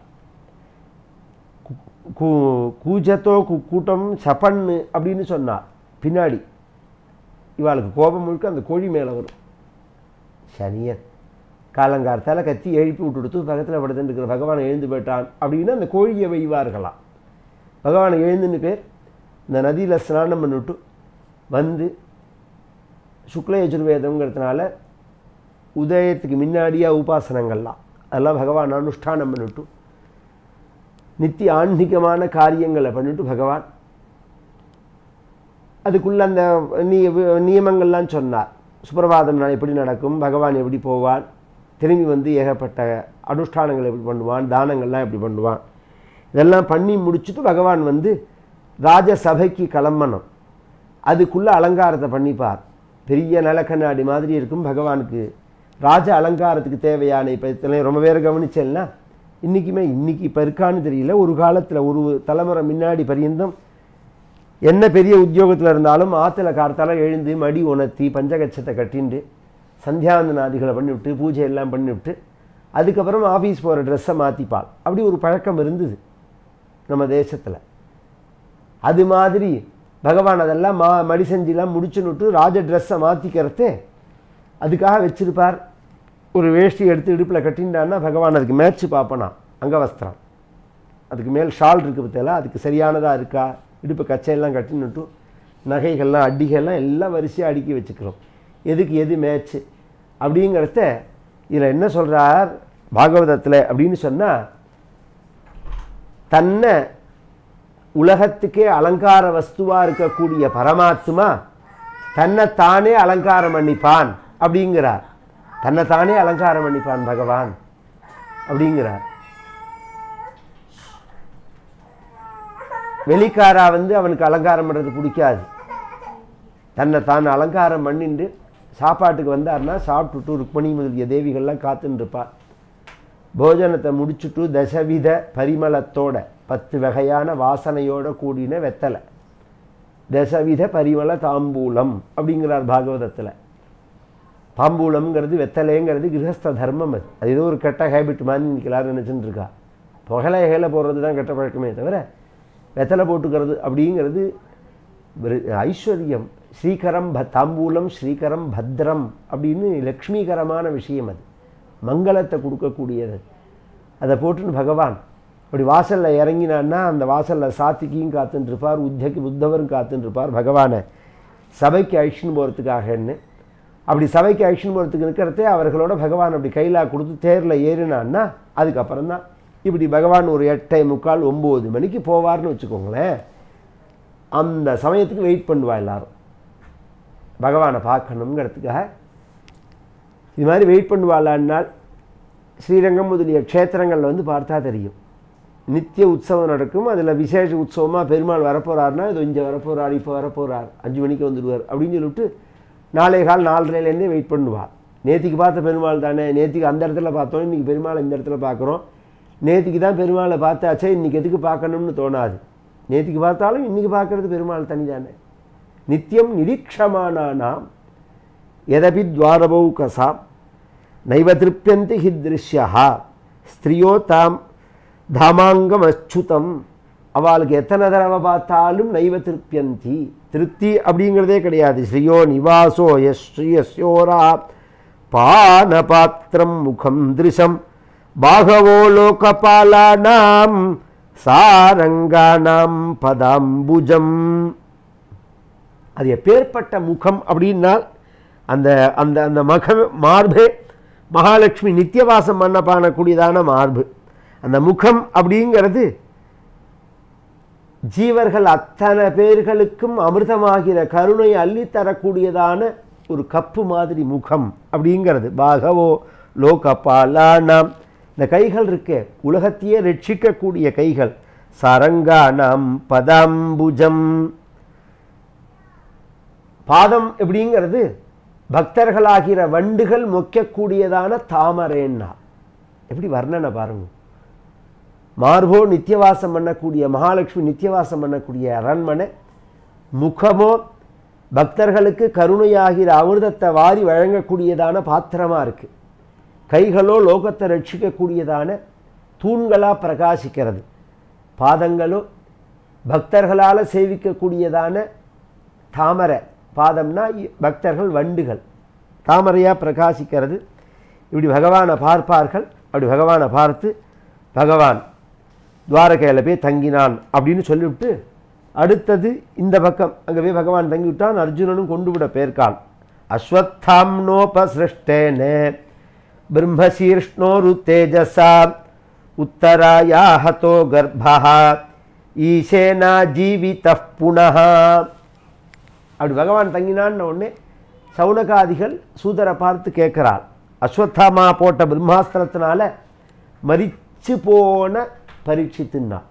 கூ- கூஜத்தோ கு- கூட்டம் சப்பன்னு அப்படின்னு சொன்னாள் பின்னாடி இவாளுக்கு கோபம் முழுக்க அந்த கோழி மேலே வரும் சனியன் காலங்கார்த்தால கத்தி எழுப்பி விட்டுடுத்து பக்கத்தில் படுத்துட்டு இருக்கிற பகவான் எழுந்து போயிட்டான் அப்படின்னு அந்த கோழியை வைவார்களாம் பகவான் எழுந்துன்னு பேர் இந்த நதியில் ஸ்நானம் பண்ணிவிட்டு வந்து சுக்ல யஜுர்வேதம்ங்கிறதுனால உதயத்துக்கு முன்னாடியாக உபாசனங்கள்லாம் அதெல்லாம் பகவான் அனுஷ்டானம் பண்ணிவிட்டு நித்திய ஆன்மீகமான காரியங்களை பண்ணிட்டு பகவான் அதுக்குள்ள அந்த நிய நியமங்கள்லாம் சொன்னார் சுப்பிரபாதம் நாள் எப்படி நடக்கும் பகவான் எப்படி போவான் திரும்பி வந்து ஏகப்பட்ட அனுஷ்டானங்கள் எப்படி பண்ணுவான் தானங்கள்லாம் எப்படி பண்ணுவான் இதெல்லாம் பண்ணி முடிச்சுட்டு பகவான் வந்து ராஜசபைக்கு கிளம்பணும் அதுக்குள்ளே அலங்காரத்தை பண்ணிப்பார் பெரிய நிலக்கண்ணாடி மாதிரி இருக்கும் பகவானுக்கு ராஜ அலங்காரத்துக்கு தேவையான இப்போ இதெல்லாம் ரொம்ப பேர் கவனிச்சேன்னா இன்றைக்குமே இன்றைக்கி இப்போ இருக்கான்னு தெரியல ஒரு காலத்தில் ஒரு தலைமுறை முன்னாடி பரியந்தம் என்ன பெரிய உத்தியோகத்தில் இருந்தாலும் ஆற்றுல கார்த்தால எழுந்து மடி உணர்த்தி பஞ்சகச்சத்தை கட்டிண்டு சந்தியாந்தனாதிகளை பண்ணிவிட்டு பூஜை எல்லாம் பண்ணிவிட்டு அதுக்கப்புறம் ஆஃபீஸ் போகிற ட்ரெஸ்ஸை மாற்றிப்பாள் அப்படி ஒரு பழக்கம் இருந்தது நம்ம தேசத்தில் அது மாதிரி பகவான் அதெல்லாம் மா மடி செஞ்செல்லாம் முடிச்சுன்னுட்டு ராஜ ட்ரெஸ்ஸை மாற்றிக்கிறதே அதுக்காக வச்சிருப்பார் ஒரு வேஷ்டி எடுத்து இடுப்பில் கட்டின்டான்னா பகவான் அதுக்கு மேட்ச்சு பார்ப்பனா அங்கவஸ்திரம் அதுக்கு மேல் ஷால் இருக்குது பற்றியெல்லாம் அதுக்கு சரியானதாக இருக்கா இடுப்பு கச்சையெல்லாம் கட்டின்னுட்டு நகைகள்லாம் அடிகள்லாம் எல்லாம் வரிசையாக அடுக்கி வச்சுக்கிறோம் எதுக்கு எது மேட்ச்சு அப்படிங்கிறத இதில் என்ன சொல்கிறார் பாகவதத்தில் அப்படின்னு சொன்னால் தன்னை உலகத்துக்கே அலங்கார வஸ்துவாக இருக்கக்கூடிய பரமாத்மா தன்னை தானே அலங்காரம் பண்ணிப்பான் அப்படிங்கிறார் தன்னை தானே அலங்காரம் பண்ணிப்பான் பகவான் அப்படிங்கிறார் வெளிக்காரா வந்து அவனுக்கு அலங்காரம் பண்ணுறது பிடிக்காது தன்னை தான் அலங்காரம் பண்ணிட்டு சாப்பாட்டுக்கு வந்தார்னா சாப்பிட்டுட்டு ருக்மணி முதலிய தேவிகள்லாம் காத்துன்னு இருப்பார் போஜனத்தை முடிச்சுட்டு தசவித பரிமளத்தோட பத்து வகையான வாசனையோட கூடின வெத்தலை தசவித பரிமள தாம்பூலம் அப்படிங்கிறார் பாகவதத்தில் தாம்பூலம்ங்கிறது வெத்தலைங்கிறது கிரகஸ்த தர்மம் அது அது ஏதோ ஒரு கெட்ட ஹேபிட் மாதிரி இன்னைக்கு எல்லாரும் நினச்சிட்டு இருக்கா புகழை ஏகலை போடுறது தான் கெட்ட பழக்கமே தவிர வெத்தலை போட்டுக்கிறது அப்படிங்கிறது ஒரு ஐஸ்வர்யம் ஸ்ரீகரம் ப தாம்பூலம் ஸ்ரீகரம் பத்ரம் அப்படின்னு லக்ஷ்மிகரமான விஷயம் அது மங்களத்தை கொடுக்கக்கூடியது அதை போட்டுன்னு பகவான் அப்படி வாசலில் இறங்கினான்னா அந்த வாசலில் சாத்திக்கியும் காத்துன்னு இருப்பார் உத்தக்கு உத்தவரும் காத்துன்னு இருப்பார் பகவானை சபைக்கு அழிச்சுன்னு போகிறதுக்காகன்னு அப்படி சபைக்கு அழிச்சுன்னு போகிறதுக்கு இருக்கிறதே அவர்களோட பகவான் அப்படி கையிலா கொடுத்து தேரில் ஏறினான்னா அதுக்கப்புறம் தான் இப்படி பகவான் ஒரு எட்டை முக்கால் ஒம்பது மணிக்கு போவார்னு வச்சுக்கோங்களேன் அந்த சமயத்துக்கு வெயிட் பண்ணுவா எல்லாரும் பகவானை பார்க்கணுங்கிறதுக்காக இது மாதிரி வெயிட் பண்ணுவாளான்னால் ஸ்ரீரங்கம் முதலிய க்ஷேத்திரங்களில் வந்து பார்த்தா தெரியும் நித்திய உற்சவம் நடக்கும் அதில் விசேஷ உற்சவமாக பெருமாள் வரப்போகிறாருன்னா இது இங்கே வரப்போகிறார் இப்போ வரப்போகிறார் அஞ்சு மணிக்கு வந்துடுவார் அப்படின்னு சொல்லிவிட்டு நாளை கால் நாலரைலேருந்தே வெயிட் பண்ணுவாள் நேத்திக்கு பார்த்த பெருமாள் தானே நேத்திக்கு அந்த இடத்துல பார்த்தோம் இன்றைக்கி பெருமாள் இந்த இடத்துல பார்க்குறோம் நேத்திக்கு தான் பெருமாளை பார்த்தாச்சே இன்றைக்கி எதுக்கு பார்க்கணும்னு தோணாது நேத்திக்கு பார்த்தாலும் இன்றைக்கி பார்க்கறது பெருமாள் தனி தானே நித்தியம் நிரீட்சமானானாம் எதபி துவாரபௌ கசாம் நைவ திருப்தியந்தி ஹி திருஷ்யா ஸ்திரியோ தாம் தாமாங்கம் அச்சுதம் அவளுக்கு எத்தனை தடவை பார்த்தாலும் நைவ திருப்தியந்தி திருப்தி அப்படிங்கிறதே கிடையாது ஸ்ரீயோ நிவாசோ யஸ்ரீயஸ்யோரா பானபாத்திரம் முகம் திருஷம் பாகவோ லோகபாலானாம் சாரங்கானாம் பதாம்புஜம் அது எப்பேற்பட்ட முகம் அப்படின்னால் அந்த அந்த அந்த மக மார்பு மகாலட்சுமி நித்தியவாசம் பண்ண பாணக்கூடியதான மார்பு அந்த முகம் அப்படிங்கிறது ஜீவர்கள் அத்தனை பேர்களுக்கும் அமிர்தமாகிற கருணை அள்ளித்தரக்கூடியதான ஒரு கப்பு மாதிரி முகம் அப்படிங்கிறது பாகவோ லோகபாலானாம் இந்த கைகள் இருக்கே உலகத்தையே ரட்சிக்கக்கூடிய கைகள் சரங்கானாம் பதாம்புஜம் பாதம் எப்படிங்கிறது பக்தர்களாகிற வண்டுகள் மொக்கக்கூடியதான தாமரைன்னா எப்படி வர்ணனை பாருங்க மார்போ நித்தியவாசம் பண்ணக்கூடிய மகாலட்சுமி நித்தியவாசம் பண்ணக்கூடிய அரண்மனை முகமோ பக்தர்களுக்கு கருணையாகிற அமிர்தத்தை வாரி வழங்கக்கூடியதான பாத்திரமாக இருக்குது கைகளோ லோகத்தை ரட்சிக்கக்கூடியதான தூண்களாக பிரகாசிக்கிறது பாதங்களோ பக்தர்களால் சேவிக்கக்கூடியதான தாமரை பாதம்னா இ- பக்தர்கள் வண்டுகள் தாமரையாக பிரகாசிக்கிறது இப்படி பகவானை பார்ப்பார்கள் அப்படி பகவானை பார்த்து பகவான் துவாரகையில் போய் தங்கினான் அப்படின்னு சொல்லிவிட்டு அடுத்தது இந்த பக்கம் அங்கே போய் பகவான் தங்கிவிட்டான் அர்ஜுனனும் கொண்டு விட பேர்க்கான் அஸ்வத்தாம்னோபசிருஷ்டேனே பிரம்மசீர்ஷ்ணோரு தேஜசா உத்தராயா ஹதோ கர்ப்பா ஈசேனா ஜீவித புனः அப்படி பகவான் தங்கினான்னு உடனே சவுனகாதிகள் சூதரை பார்த்து கேட்கிறாள் அஸ்வத்தாமா போட்ட பிரம்மாஸ்திரத்தினால மரிச்சு போன பரீட்சித்துனான்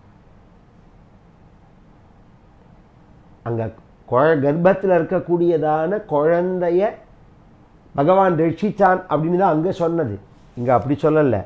அங்கே குழ கர்ப்பத்தில் இருக்கக்கூடியதான குழந்தைய பகவான் ரட்சிச்சான் அப்படின்னு தான் அங்கே சொன்னது இங்கே அப்படி சொல்லலை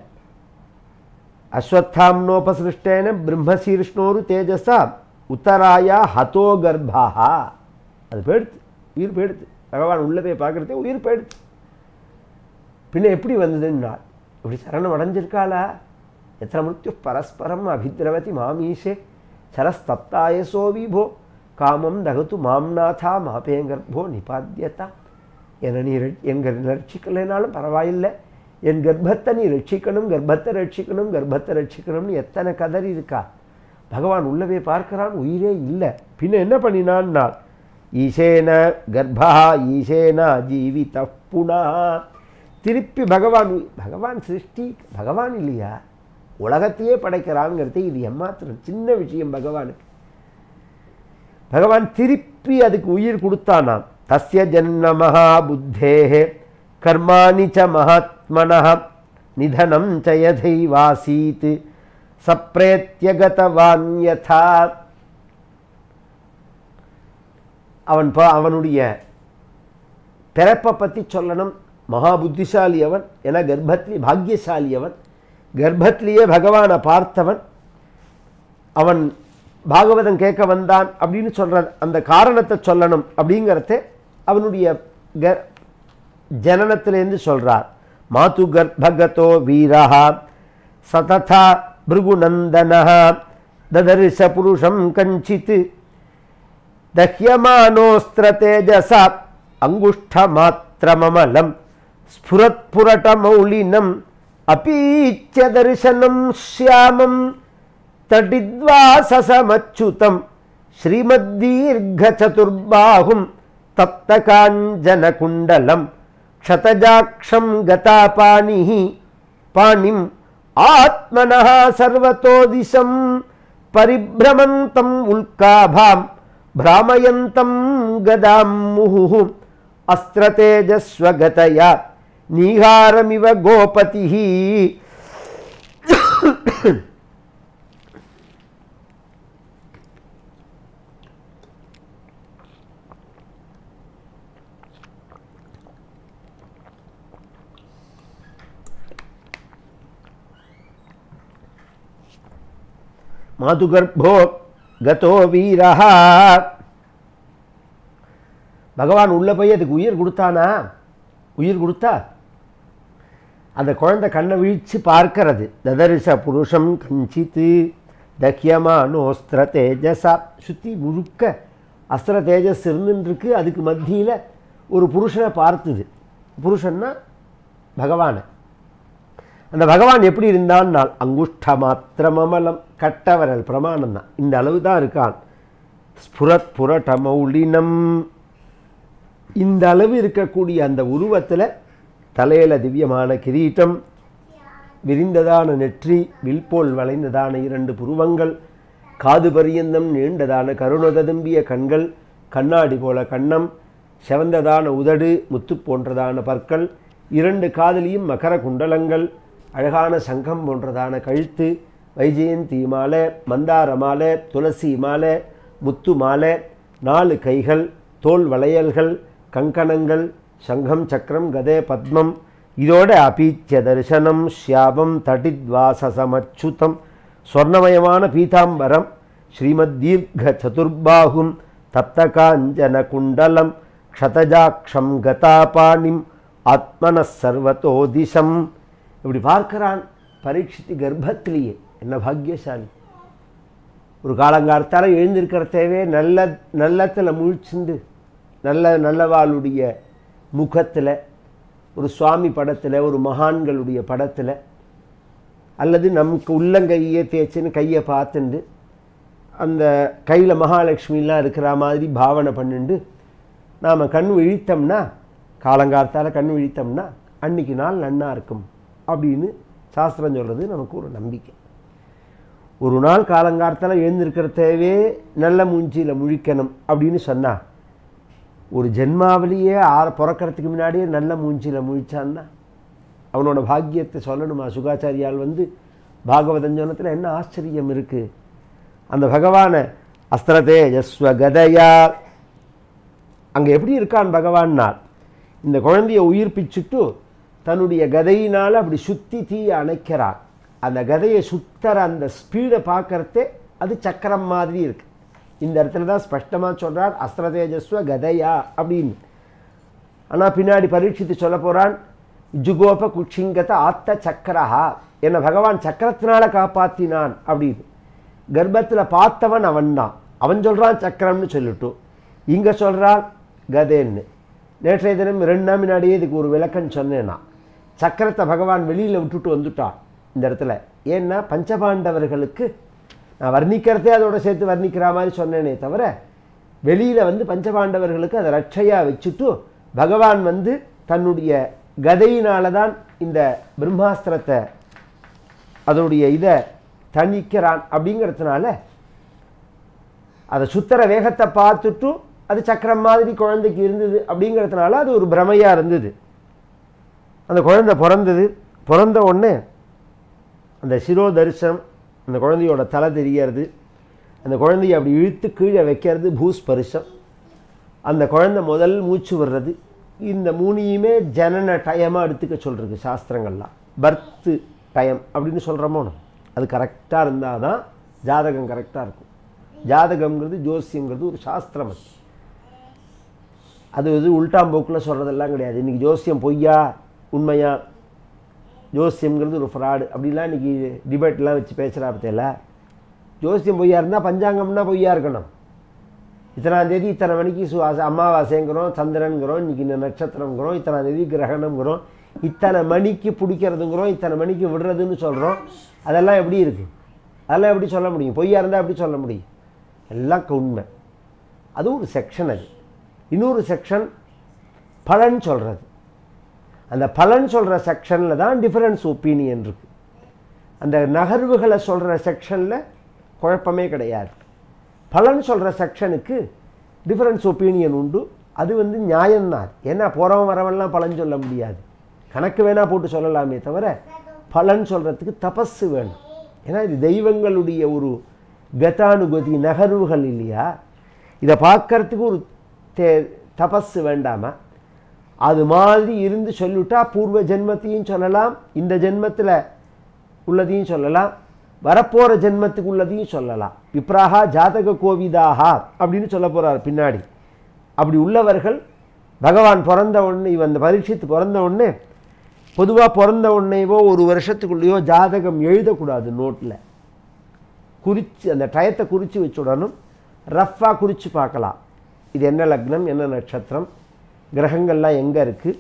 அஸ்வத்தாம்னோபசிருஷ்டேன பிரம்மசீர்ஷ்ணோரு தேஜஸா உத்தராயா ஹதோ கர்ப்பாஹா அது போயிடுத்து உயிர் போயிடுத்து பகவான் உள்ளே போய் பார்க்குறதே உயிர் போயிடுத்து பின்ன எப்படி வந்ததுன்னா இப்படி சரணம் அடைஞ்சிருக்காளா எத்தனை மிருத்யு பரஸ்பரம் அபித்ரவதி மாமீஷே சரஸ்தப்தாயசோ விபோ காமம் தகத்து மாம்நாதா மாபேங்கர்போ நிபாத்தியதா என்னை நீ ரட்சி- என் கர்- ரட்சிக்கலைனாலும் பரவாயில்லை என் கர்ப்பத்தை நீ ரட்சிக்கணும் கர்ப்பத்தை ரட்சிக்கணும் கர்ப்பத்தை ரட்சிக்கணும்னு எத்தனை கதறி இருக்கா பகவான் உள்ளவே பார்க்கிறான் உயிரே இல்லை பின்ன என்ன பண்ணினான்னா ஈசேன கர்ப்பா ஈசேனா ஜீவித புனா திருப்பி பகவான் உயி- பகவான் சிருஷ்டி பகவான் இல்லையா உலகத்தையே படைக்கிறாங்கிறது இது எம்மாத்திரம் சின்ன விஷயம் பகவானுக்கு பகவான் திருப்பி அதுக்கு உயிர் கொடுத்தானாம் தஸ்ய ஜன்மஹா புத்தேஹே கர்மாணி ச மகாத்மனः நிதனம் ச யதைவாசீத் சப்ரேத்யகதவான் யதா அவன் ப அவனுடைய பிறப்பை பற்றி சொல்லணும் மகா புத்திசாலி அவன் என கர்ப்பத்திலே பாக்கியசாலி அவன் கர்ப்பத்திலேயே பகவானை பார்த்தவன் அவன் பாகவதம் கேட்க வந்தான் அப்படின்னு சொல்ற அந்த காரணத்தை சொல்லணும் அப்படிங்கிறத அவனுடைய க ஜனனத்திலேருந்து சொல்றார் மாது கர்ப்பகதோ வீரா சததா பிருகுநந்தன ததர்ஷ புருஷம் கஞ்சித் దహ్యమానోస్త్ర తేజస అంగుష్ఠమాత్రమమలం స్ఫురత్పురటమౌళినం అపీచ్య దర్శనం శ్యామం తటిద్వాసమచ్యుతం శ్రీమద్దీర్ఘచతుర్బాహుం తప్తకాంజనకుండలం క్షతజాక్షం గతాపాని పాణిం ఆత్మన సర్వతో దిశం పరిభ్రమంతం ఉల్కాభాం భ్రామయంతం గదాం ముహు అస్త్రతేజస్వగతయా నీహారమివ గోపతి மாதுகர்ப்போ கதோ வீரஹா பகவான் உள்ள போய் அதுக்கு உயிர் கொடுத்தானா உயிர் கொடுத்தா அந்த குழந்தை கண்ணை வீழ்ச்சி பார்க்கிறது ததரிச புருஷம் கஞ்சித்து தக்கியமானோஸ்திர தேஜஸா சுற்றி முழுக்க அஸ்திர தேஜஸ் இருந்துருக்கு அதுக்கு மத்தியில் ஒரு புருஷனை பார்த்துது புருஷன்னா பகவானை அந்த பகவான் எப்படி இருந்தான்னால் அங்குஷ்ட மாத்திரமமலம் கட்டவரல் பிரமாணம் தான் இந்த அளவு தான் இருக்கான் ஸ்புரத் புரட்டமௌலினம் இந்த அளவு இருக்கக்கூடிய அந்த உருவத்தில் தலையில் திவ்யமான கிரீட்டம் விரிந்ததான நெற்றி வில்போல் வளைந்ததான இரண்டு புருவங்கள் காது பரியந்தம் நீண்டதான கருணததும்பிய கண்கள் கண்ணாடி போல கண்ணம் செவந்ததான உதடு முத்து போன்றதான பற்கள் இரண்டு காதலியும் மகர குண்டலங்கள் அழகான சங்கம் போன்றதான கழுத்து வைஜெயந்தி மாலை மந்தார மாலை துளசி மாலை முத்து மாலை நாலு கைகள் தோல் வளையல்கள் கங்கணங்கள் சங்கம் சக்கரம் கதே பத்மம் இதோட அபீச்சிய தரிசனம் ஷியாபம் தடித்வாசசமச்சுதம் சொர்ணமயமான பீதாம்பரம் ஸ்ரீமத் தீர்க்க சதுர்பாகும் தப்தகாஞ்சன குண்டலம் க்ஷதஜாக்ஷம் கதாபாணிம் ஆத்மன சர்வத்தோ திசம் இப்படி பார்க்கிறான் பரீட்சித்து கர்ப்பத்திலேயே என்ன பாக்கியசாலி ஒரு காலங்காலத்தால் எழுந்திருக்கிற தேவை நல்ல நல்லத்தில் முழிச்சுண்டு நல்ல நல்லவாளுடைய முகத்தில் ஒரு சுவாமி படத்தில் ஒரு மகான்களுடைய படத்தில் அல்லது நமக்கு உள்ளங்கையை தேய்ச்சின்னு கையை பார்த்துண்டு அந்த கையில் மகாலட்சுமிலாம் இருக்கிற மாதிரி பாவனை பண்ணிண்டு நாம் கண் விழித்தோம்னா காலங்காலத்தால் கண் விழித்தோம்னா அன்னைக்கு நாள் நன்னா இருக்கும் அப்படின்னு சாஸ்திரம் சொல்கிறது நமக்கு ஒரு நம்பிக்கை ஒரு நாள் காலங்காலத்தால் எழுந்திருக்கிற தேவையே நல்ல மூஞ்சியில் முழிக்கணும் அப்படின்னு சொன்னா ஒரு ஜென்மாவிலேயே ஆற பிறக்கிறதுக்கு முன்னாடியே நல்ல மூஞ்சியில் முழிச்சான்னா அவனோட பாக்கியத்தை சொல்லணுமா சுகாச்சாரியால் வந்து பாகவதன் ஜனத்தில் என்ன ஆச்சரியம் இருக்குது அந்த பகவானை அஸ்திரதே யஸ்வ கதையா அங்கே எப்படி இருக்கான் பகவான்னால் இந்த குழந்தைய உயிர்ப்பிச்சுட்டு தன்னுடைய கதையினால் அப்படி சுத்தி தீயை அணைக்கிறான் அந்த கதையை சுத்தற அந்த ஸ்பீடை பார்க்கறதே அது சக்கரம் மாதிரி இருக்கு இந்த இடத்துல தான் ஸ்பஷ்டமாக சொல்கிறார் அஸ்திர தேஜஸ்வ கதையா அப்படின்னு ஆனால் பின்னாடி பரீட்சித்து சொல்ல போகிறான் ஜுகோப குட்சிங்கத ஆத்த சக்கரஹா என்னை பகவான் சக்கரத்தினால காப்பாற்றினான் அப்படின்னு கர்ப்பத்தில் பார்த்தவன் அவன் தான் அவன் சொல்கிறான் சக்கரம்னு சொல்லிட்டு இங்கே சொல்கிறான் கதைன்னு நேற்றைய தினம் ரெண்டு நாள் முன்னாடியே இதுக்கு ஒரு விளக்கம் சொன்னேன் நான் சக்கரத்தை பகவான் வெளியில் விட்டுட்டு வந்துட்டான் இந்த இடத்துல ஏன்னா பஞ்சபாண்டவர்களுக்கு நான் வர்ணிக்கிறதே அதோட சேர்த்து வர்ணிக்கிற மாதிரி சொன்னேனே தவிர வெளியில் வந்து பஞ்சபாண்டவர்களுக்கு அதை ரட்சையாக வச்சுட்டு பகவான் வந்து தன்னுடைய கதையினால தான் இந்த பிரம்மாஸ்திரத்தை அதனுடைய இதை தணிக்கிறான் அப்படிங்கிறதுனால அதை சுத்தர வேகத்தை பார்த்துட்டு அது சக்கரம் மாதிரி குழந்தைக்கு இருந்தது அப்படிங்கிறதுனால அது ஒரு பிரமையாக இருந்தது அந்த குழந்தை பிறந்தது பிறந்த உடனே அந்த சிரோ தரிசனம் அந்த குழந்தையோட தலை தெரியறது அந்த குழந்தைய அப்படி இழுத்து கீழே வைக்கிறது பூஸ்பரிசம் அந்த குழந்தை முதல் மூச்சு விடுறது இந்த மூணையுமே ஜனன டயமாக எடுத்துக்க சொல்கிறது சாஸ்திரங்கள்லாம் பர்த்து டயம் அப்படின்னு சொல்கிறோமோ அது கரெக்டாக இருந்தால் தான் ஜாதகம் கரெக்டாக இருக்கும் ஜாதகம்ங்கிறது ஜோசியங்கிறது ஒரு சாஸ்திரம் அது அது வந்து உல்டாம்போக்கில் சொல்கிறதெல்லாம் கிடையாது இன்றைக்கி ஜோசியம் பொய்யா உண்மையா ஜோசியம்ங்கிறது ஒரு ஃப்ராடு அப்படிலாம் இன்றைக்கி டிபேட்லாம் வச்சு பேசுகிறா பற்றியில ஜோசியம் பொய்யா இருந்தால் பஞ்சாங்கம்னா பொய்யா இருக்கணும் இத்தனாம் தேதி இத்தனை மணிக்கு சு அச- அமாவாசைங்கிறோம் சந்திரனுங்கிறோம் இன்றைக்கி இந்த நட்சத்திரங்கிறோம் இத்தனாம் தேதி கிரகணம்ங்கிறோம் இத்தனை மணிக்கு பிடிக்கிறதுங்கிறோம் இத்தனை மணிக்கு விடுறதுன்னு சொல்கிறோம் அதெல்லாம் எப்படி இருக்குது அதெல்லாம் எப்படி சொல்ல முடியும் பொய்யா இருந்தால் எப்படி சொல்ல முடியும் எல்லாம் உண்மை அது ஒரு செக்ஷன் அது இன்னொரு செக்ஷன் பலன் சொல்கிறது அந்த பலன் சொல்கிற செக்ஷனில் தான் டிஃபரன்ஸ் ஒப்பீனியன் இருக்கு அந்த நகர்வுகளை சொல்கிற செக்ஷனில் குழப்பமே கிடையாது பலன் சொல்கிற செக்ஷனுக்கு டிஃபரன்ஸ் ஒப்பீனியன் உண்டு அது வந்து நியாயம்தான் ஏன்னா போகிறவன் வரவன்லாம் பலன் சொல்ல முடியாது கணக்கு வேணால் போட்டு சொல்லலாமே தவிர பலன் சொல்கிறதுக்கு தபஸு வேணும் ஏன்னா இது தெய்வங்களுடைய ஒரு கதானுகதி நகர்வுகள் இல்லையா இதை பார்க்கறதுக்கு ஒரு தே தபஸு வேண்டாமா அது மாதிரி இருந்து சொல்லிவிட்டா பூர்வ ஜென்மத்தையும் சொல்லலாம் இந்த ஜென்மத்தில் உள்ளதையும் சொல்லலாம் வரப்போகிற ஜென்மத்துக்கு உள்ளதையும் சொல்லலாம் விப்ராகா ஜாதக கோவிதாகா அப்படின்னு சொல்ல போகிறார் பின்னாடி அப்படி உள்ளவர்கள் பகவான் பிறந்த உடனே இவன் அந்த பரீட்சித்து பிறந்த உடனே பொதுவாக பிறந்த உடனேவோ ஒரு வருஷத்துக்குள்ளேயோ ஜாதகம் எழுதக்கூடாது நோட்டில் குறித்து அந்த டயத்தை குறித்து வச்சுடணும் ரஃப்பாக குறித்து பார்க்கலாம் இது என்ன லக்னம் என்ன நட்சத்திரம் கிரகங்கள்லாம் எங்கே இருக்குது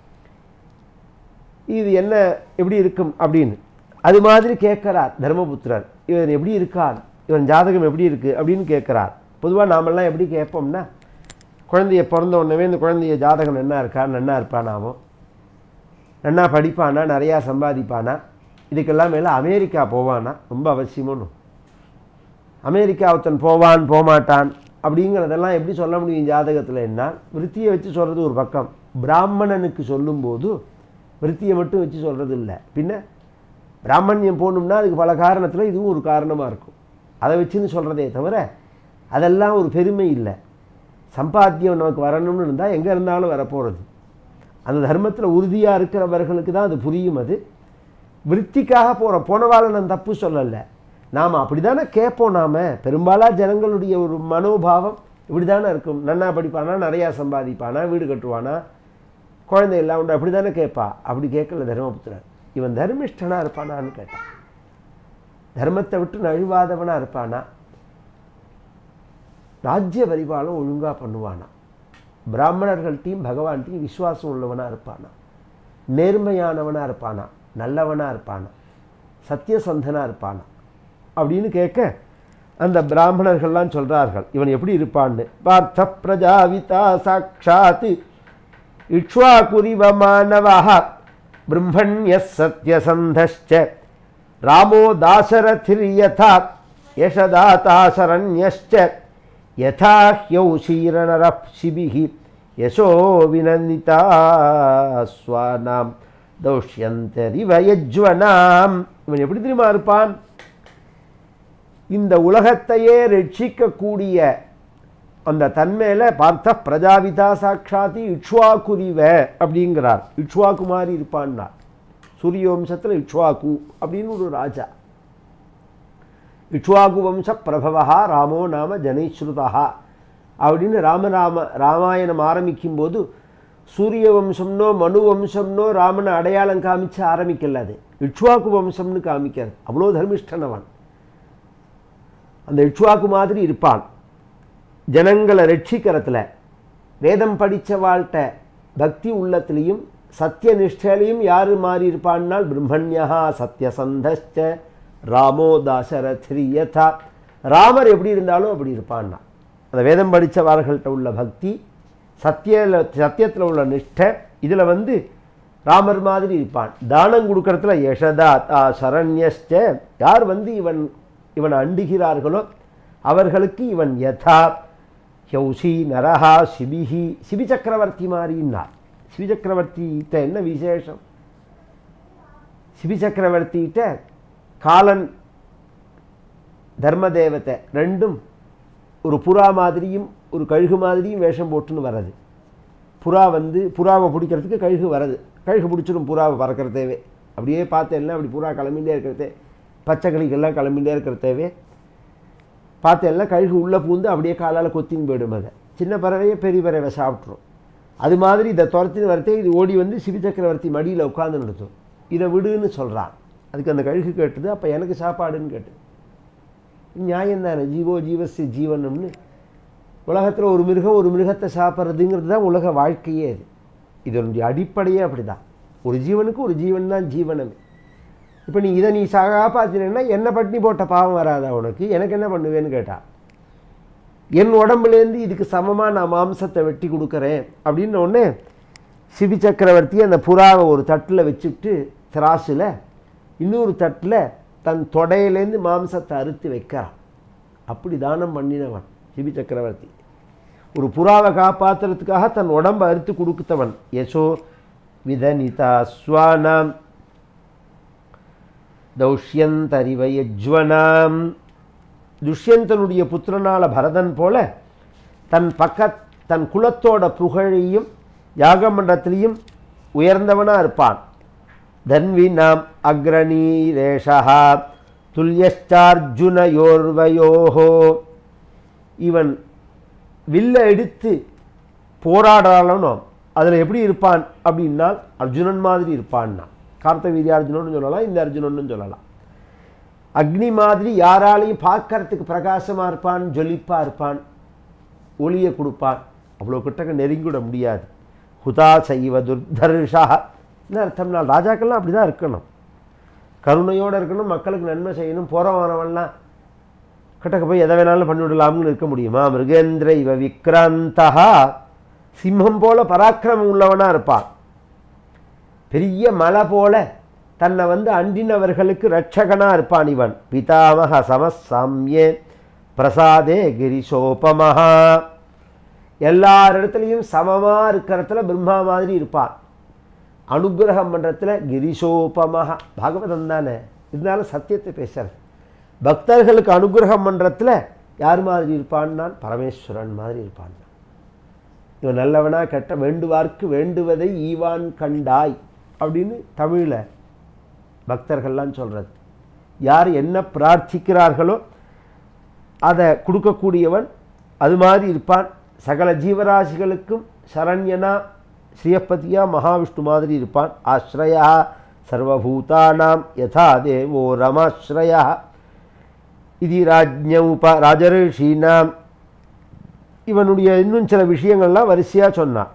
இது என்ன எப்படி இருக்கும் அப்படின்னு அது மாதிரி கேட்குறார் தர்மபுத்திரர் இவன் எப்படி இருக்கான் இவன் ஜாதகம் எப்படி இருக்குது அப்படின்னு கேட்குறார் பொதுவாக நாமெல்லாம் எப்படி கேட்போம்னா குழந்தைய பிறந்த உடனே இந்த குழந்தைய ஜாதகம் நன்னா இருக்கா நன்னா இருப்பானாவும் நன்னா படிப்பானா நிறையா சம்பாதிப்பானா இதுக்கெல்லாம் மேலே அமெரிக்கா போவானா ரொம்ப அவசியமும் அமெரிக்கா ஒருத்தன் போவான் போமாட்டான் அப்படிங்கிறதெல்லாம் எப்படி சொல்ல முடியும் ஜாதகத்தில் என்ன விருத்தியை வச்சு சொல்கிறது ஒரு பக்கம் பிராமணனுக்கு சொல்லும்போது விருத்தியை மட்டும் வச்சு சொல்கிறது இல்லை பின்ன பிராமணியம் போகணும்னா அதுக்கு பல காரணத்தில் இதுவும் ஒரு காரணமாக இருக்கும் அதை வச்சுன்னு சொல்கிறதே தவிர அதெல்லாம் ஒரு பெருமை இல்லை சம்பாத்தியம் நமக்கு வரணும்னு இருந்தால் எங்கே இருந்தாலும் வரப்போகிறது அந்த தர்மத்தில் உறுதியாக இருக்கிறவர்களுக்கு தான் அது புரியும் அது விருத்திக்காக போகிறோம் போன வாரம் நான் தப்பு சொல்லலை நாம் அப்படி தானே கேட்போம் நாம் பெரும்பாலாக ஜனங்களுடைய ஒரு மனோபாவம் இப்படி தானே இருக்கும் நன்னா படிப்பானா நிறையா சம்பாதிப்பானா வீடு கட்டுவானா குழந்தை எல்லாம் உண்டு அப்படி தானே கேட்பா அப்படி கேட்கல தர்மபுத்திரன் இவன் தர்மிஷ்டனாக இருப்பானான்னு கேட்டான் தர்மத்தை விட்டு நழுவாதவனாக இருப்பானா ராஜ்ய பரிபாலம் ஒழுங்காக பண்ணுவானா பிராமணர்கள்ட்டையும் பகவான்கிட்டையும் விசுவாசம் உள்ளவனாக இருப்பானா நேர்மையானவனாக இருப்பானா நல்லவனாக இருப்பானா சத்தியசந்தனாக இருப்பானா அப்படின்னு கேட்க அந்த பிராமணர்கள்லாம் சொல்கிறார்கள் இவன் எப்படி இருப்பான்னு பார்த்த பிரஜாவிதா சாட்சாத் இக்ஷ்வாகுரிவமானவா பிரம்மண்ய சத்யசந்தश्च ராமோ தாசரதிர்யதா யசதாதா சரண்யश्च யதா ஹ்யௌ ஷீரணரः சிபிः யசோ வினந்திதா ஸ்வானாம் தௌஷ்யந்தரிவ யஜ்வனாம் இவன் எப்படி தெரியுமா இருப்பான் இந்த உலகத்தையே ரட்சிக்கக்கூடிய அந்த தன்மையில் பார்த்த பிரஜாவிதா சாட்சாத்தி இக்ஷ்வாக்குரிவ அப்படிங்கிறார் இக்ஷ்வாக்கு மாதிரி இருப்பான்னார் சூரிய வம்சத்தில் இக்ஷ்வாக்கு அப்படின்னு ஒரு ராஜா இக்ஷ்வாகு வம்ச பிரபவா ராமோ நாம ஜனைஸ்ருதா அப்படின்னு ராமராம ராமாயணம் ஆரம்பிக்கும் போது சூரிய வம்சம்னோ மனு வம்சம்னோ ராமனை அடையாளம் காமிச்சு ஆரம்பிக்கல அது இக்ஷ்வாக்கு வம்சம்னு காமிக்கிறது அவ்வளோ தர்மிஷ்டனவன் அந்த இக்ஷ்வாக்கு மாதிரி இருப்பான் ஜனங்களை ரட்சிக்கிறதுல வேதம் படித்த வாழ்கிட்ட பக்தி உள்ளத்துலேயும் சத்திய நிஷ்டையிலையும் யார் மாறி இருப்பான்னால் பிரம்மண்யா சத்யசந்தஷ்ட ராமோ தாசரத்ரியதா ராமர் எப்படி இருந்தாலும் அப்படி இருப்பான்னா அந்த வேதம் படித்தவர்கள்ட்ட உள்ள பக்தி சத்திய சத்தியத்தில் உள்ள நிஷ்டை இதில் வந்து ராமர் மாதிரி இருப்பான் தானம் கொடுக்கறதுல யசதா தா சரண்யஷ்ட யார் வந்து இவன் இவன் அண்டுகிறார்களோ அவர்களுக்கு இவன் யதா ஹௌசி நரஹா சிபிஹி சிபி சக்கரவர்த்தி மாதிரின்னார் சிபி சக்கரவர்த்திகிட்ட என்ன விசேஷம் சிபி சக்கரவர்த்திகிட்ட காலன் தர்மதேவத்தை ரெண்டும் ஒரு புறா மாதிரியும் ஒரு கழுகு மாதிரியும் வேஷம் போட்டுன்னு வர்றது புறா வந்து புறாவை பிடிக்கிறதுக்கு கழுகு வர்றது கழுகு பிடிச்சிடும் புறாவை பறக்கிறதேவே அப்படியே பார்த்தேன்னா அப்படி புறா கிளம்பிகிட்டே இருக்கிறதே பச்சை கிளிக்கெல்லாம் கிளம்பிகிட்டே இருக்கிறதேவே பார்த்தேன்னா கழுகு உள்ளே பூந்து அப்படியே காலால் கொத்தின்னு போயிடும் அதை சின்ன பறவையே பெரிய பறவை சாப்பிட்ரும் அது மாதிரி இதை துரத்தின்னு வரத்தே இது ஓடி வந்து சிவி சக்கரவர்த்தி மடியில் உட்காந்து நடத்தும் இதை விடுன்னு சொல்கிறான் அதுக்கு அந்த கழுகு கேட்டுது அப்போ எனக்கு சாப்பாடுன்னு கேட்டு நியாயம் தானே ஜீவோ ஜீவசி ஜீவனம்னு உலகத்தில் ஒரு மிருகம் ஒரு மிருகத்தை சாப்பிட்றதுங்கிறது தான் உலக வாழ்க்கையே அது இதனுடைய அடிப்படையே அப்படி தான் ஒரு ஜீவனுக்கு ஒரு ஜீவன் தான் ஜீவனமே இப்போ நீ இதை நீ காப்பாற்றினா என்ன பட்டினி போட்ட பாவம் வராதா உனக்கு எனக்கு என்ன பண்ணுவேன்னு கேட்டா என் உடம்புலேருந்து இதுக்கு சமமாக நான் மாம்சத்தை வெட்டி கொடுக்குறேன் அப்படின்னு ஒன்று சிபி சக்கரவர்த்தி அந்த புறாவை ஒரு தட்டில் வச்சுட்டு திராசில் இன்னொரு தட்டில் தன் தொடையிலேருந்து மாம்சத்தை அறுத்து வைக்கிறான் அப்படி தானம் பண்ணினவன் சிபி சக்கரவர்த்தி ஒரு புறாவை காப்பாற்றுறதுக்காக தன் உடம்பை அறுத்து கொடுத்தவன் யசோ விதனிதா ஸ்வானாம் தௌஷ்யந்தரிவயஜ்வனாம் துஷ்யந்தனுடைய புத்திரனால பரதன் போல தன் பக்க தன் குலத்தோட புகழையும் யாகமன்றத்திலையும் உயர்ந்தவனாக இருப்பான் தன்வினாம் அக்ரணீரேஷா துல்யஷ்டார்ஜுனயோர்வயோஹோ இவன் வில்ல எடுத்து போராடலானோ அதில் எப்படி இருப்பான் அப்படின்னா அர்ஜுனன் மாதிரி இருப்பான்னா கார்த்த வீரியார்ஜுனன்னு சொல்லலாம் இந்த அர்ஜுனன்னு சொல்லலாம் அக்னி மாதிரி யாராலையும் பார்க்கறதுக்கு பிரகாசமாக இருப்பான் ஜொலிப்பாக இருப்பான் ஒளியை கொடுப்பான் அவ்வளோ கிட்டக்க நெருங்கிவிட முடியாது ஹுதா சைவ துர்தர்ஷா என்ன அர்த்தம்னா ராஜாக்கள்லாம் அப்படி தான் இருக்கணும் கருணையோடு இருக்கணும் மக்களுக்கு நன்மை செய்யணும் போகிறவனவன்லாம் கிட்டக்க போய் எதை வேணாலும் பண்ணிவிடலாம்னு இருக்க முடியுமா மிருகேந்திர இவ விக்ராந்தா சிம்மம் போல பராக்கிரமம் உள்ளவனாக இருப்பான் பெரிய மலை போல தன்னை வந்து அண்டினவர்களுக்கு ரட்சகனாக இருப்பான் இவன் பிதாமக சமசாமியே பிரசாதே கிரிசோபமஹா எல்லார் இடத்துலையும் சமமாக இருக்கிறதுல பிரம்மா மாதிரி இருப்பான் அனுகிரகம் பண்ணுறதுல கிரிசோபமஹா பாகவதம் தானே இருந்தாலும் சத்தியத்தை பேசுறது பக்தர்களுக்கு அனுகிரகம் பண்ணுறதுல யார் மாதிரி இருப்பான்னா பரமேஸ்வரன் மாதிரி இருப்பான் இவன் நல்லவனா கெட்ட வேண்டுவார்க்கு வேண்டுவதை ஈவான் கண்டாய் அப்படின்னு தமிழில் பக்தர்கள்லாம் சொல்கிறது யார் என்ன பிரார்த்திக்கிறார்களோ அதை கொடுக்கக்கூடியவன் அது மாதிரி இருப்பான் சகல ஜீவராசிகளுக்கும் சரண்யனா ஸ்ரீயப்பதியா மகாவிஷ்ணு மாதிரி இருப்பான் ஆஸ்ரயா சர்வபூதானாம் யதா தேவோ ரமாஸ்ரயா இது ராஜ்ய உப ராஜரிஷீனாம் இவனுடைய இன்னும் சில விஷயங்கள்லாம் வரிசையாக சொன்னான்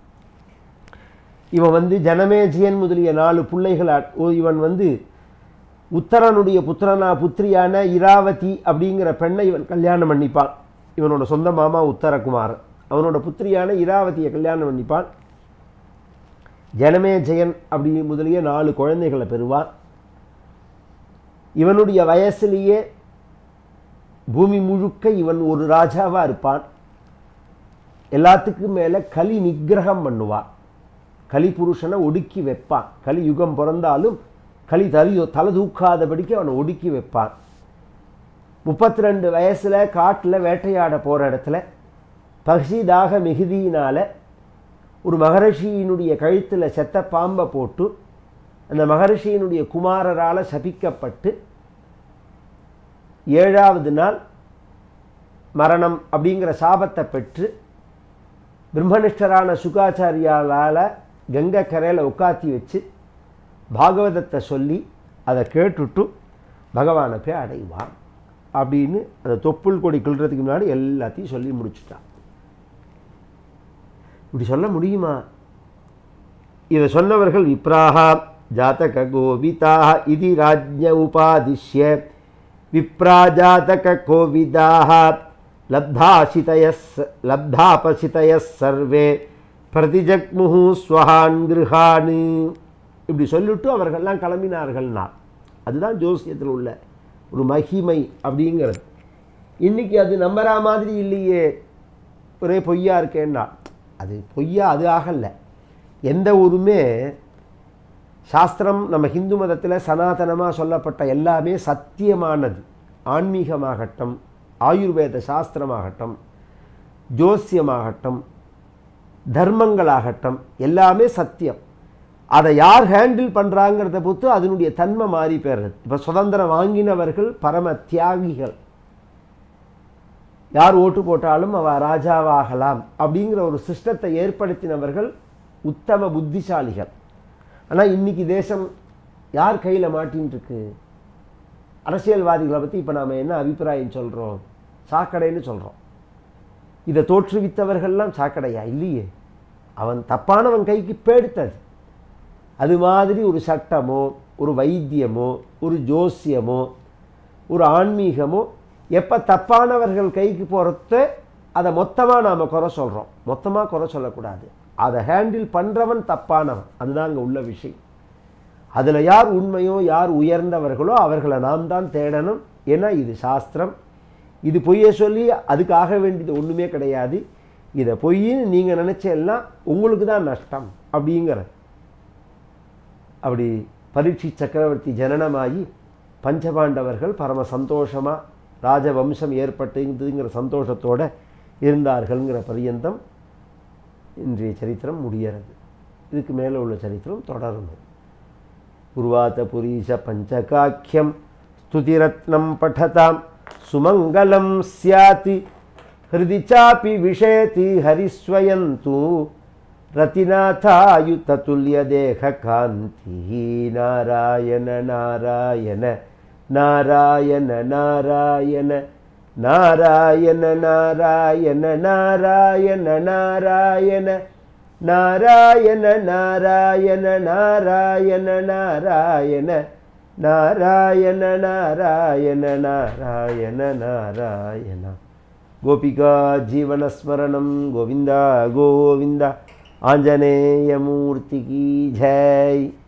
இவன் வந்து ஜனமேஜியன் முதலிய நாலு பிள்ளைகள் அ- ஓ, இவன் வந்து உத்தரனுடைய புத்திரனா புத்திரியான இராவதி அப்படிங்கிற பெண்ணை இவன் கல்யாணம் பண்ணிப்பான் இவனோட சொந்த மாமா உத்தரகுமார் அவனோட புத்திரியான இராவதியை கல்யாணம் பண்ணிப்பான் ஜனமேஜயன் அப்படி முதலிய நாலு குழந்தைகளை பெறுவான் இவனுடைய வயசுலேயே பூமி முழுக்க இவன் ஒரு ராஜாவா இருப்பான் எல்லாத்துக்கும் மேலே கலி நிக்கிரகம் பண்ணுவான் கலி புருஷனை ஒடுக்கி வைப்பான் கலி யுகம் பிறந்தாலும் கலி தலியோ தலை தூக்காதபடிக்கு அவனை ஒடுக்கி வைப்பான் முப்பத்தி ரெண்டு வயசில் காட்டில் வேட்டையாட போகிற இடத்துல பசிதாக மிகுதியினால் ஒரு மகரிஷியினுடைய கழுத்தில் செத்த பாம்பை போட்டு அந்த மகரிஷியினுடைய குமாரரால் சபிக்கப்பட்டு ஏழாவது நாள் மரணம் அப்படிங்கிற சாபத்தை பெற்று பிரம்மனிஷ்டரான சுகாச்சாரியாலால் கங்கை கரையில் உட்காத்தி வச்சு பாகவதத்தை சொல்லி அதை கேட்டுட்டு பகவானை போய் அடைவான் அப்படின்னு அந்த தொப்புள் கொடி கிள்றதுக்கு முன்னாடி எல்லாத்தையும் சொல்லி முடிச்சுட்டான் இப்படி சொல்ல முடியுமா இதை சொன்னவர்கள் விப்ராஹா ஜாதக கோவிதாக இது ராஜ்ய உபாதிஷ்ய விப்ரா ஜாதக கோவிதாக லப்தாசிதய லப்தாபசிதய சர்வே பிரதிஜக்முஹு ஸ்வஹான் கிருஹான் இப்படி சொல்லிட்டு அவர்கள்லாம் கிளம்பினார்கள்னா அதுதான் ஜோசியத்தில் உள்ள ஒரு மகிமை அப்படிங்கிறது இன்னைக்கு அது நம்புற மாதிரி இல்லையே ஒரே பொய்யா இருக்கேன்னா அது பொய்யா அது ஆகல எந்த ஊருமே சாஸ்திரம் நம்ம ஹிந்து மதத்தில் சனாதனமாக சொல்லப்பட்ட எல்லாமே சத்தியமானது ஆன்மீகமாகட்டும் ஆயுர்வேத சாஸ்திரமாகட்டும் ஜோசியமாகட்டும் தர்மங்களாகட்டும் எல்லாமே சத்தியம் அதை யார் ஹேண்டில் பண்ணுறாங்கிறத பொறுத்து அதனுடைய தன்மை மாறி போயிடுறது இப்போ சுதந்திரம் வாங்கினவர்கள் பரம தியாகிகள் யார் ஓட்டு போட்டாலும் அவ ராஜாவாகலாம் அப்படிங்கிற ஒரு சிஸ்டத்தை ஏற்படுத்தினவர்கள் உத்தம புத்திசாலிகள் ஆனால் இன்னைக்கு தேசம் யார் கையில் மாட்டின்னு இருக்கு அரசியல்வாதிகளை பற்றி இப்போ நாம் என்ன அபிப்பிராயம் சொல்கிறோம் சாக்கடைன்னு சொல்கிறோம் இதை தோற்றுவித்தவர்கள்லாம் சாக்கடையா இல்லையே அவன் தப்பானவன் கைக்கு பேடுத்தது அது மாதிரி ஒரு சட்டமோ ஒரு வைத்தியமோ ஒரு ஜோசியமோ ஒரு ஆன்மீகமோ எப்போ தப்பானவர்கள் கைக்கு போகிறத அதை மொத்தமாக நாம் குறை சொல்கிறோம் மொத்தமாக குறை சொல்லக்கூடாது அதை ஹேண்டில் பண்ணுறவன் தப்பானவன் அதுதான் அங்கே உள்ள விஷயம் அதில் யார் உண்மையோ யார் உயர்ந்தவர்களோ அவர்களை நாம் தான் தேடணும் ஏன்னா இது சாஸ்திரம் இது பொய்யை சொல்லி அதுக்காக வேண்டியது ஒன்றுமே கிடையாது இதை பொய்ன்னு நீங்கள் நினச்ச எல்லாம் உங்களுக்கு தான் நஷ்டம் அப்படிங்கிறது அப்படி பரீட்சி சக்கரவர்த்தி ஜனனமாகி பஞ்சபாண்டவர்கள் பரம சந்தோஷமாக ராஜவம்சம் ஏற்பட்டுங்கிற சந்தோஷத்தோட இருந்தார்கள்ங்கிற பரியந்தம் இன்றைய சரித்திரம் முடிகிறது இதுக்கு மேலே உள்ள சரித்திரம் தொடரணும் உருவாத்த புரீஷ பஞ்சகாக்கியம் ஸ்துதிரத்னம் பठतां சுமங்கலம் ஸ்யாத் ஹிருதி சாப்பி விஷயதி ஹரிஸ்வயந்து रतिनाथायुततुल्यदेहकान्तिः नारायण नारायण नारायण नारायण नारायण नारायण नारायण नारायण नारायण नारायण नारायण नारायण नारायण नारायण नारायण नारायण गोपिका जीवनस्मरणं गोविन्द गोविन्द आञ्जनेयमूर्ति की जय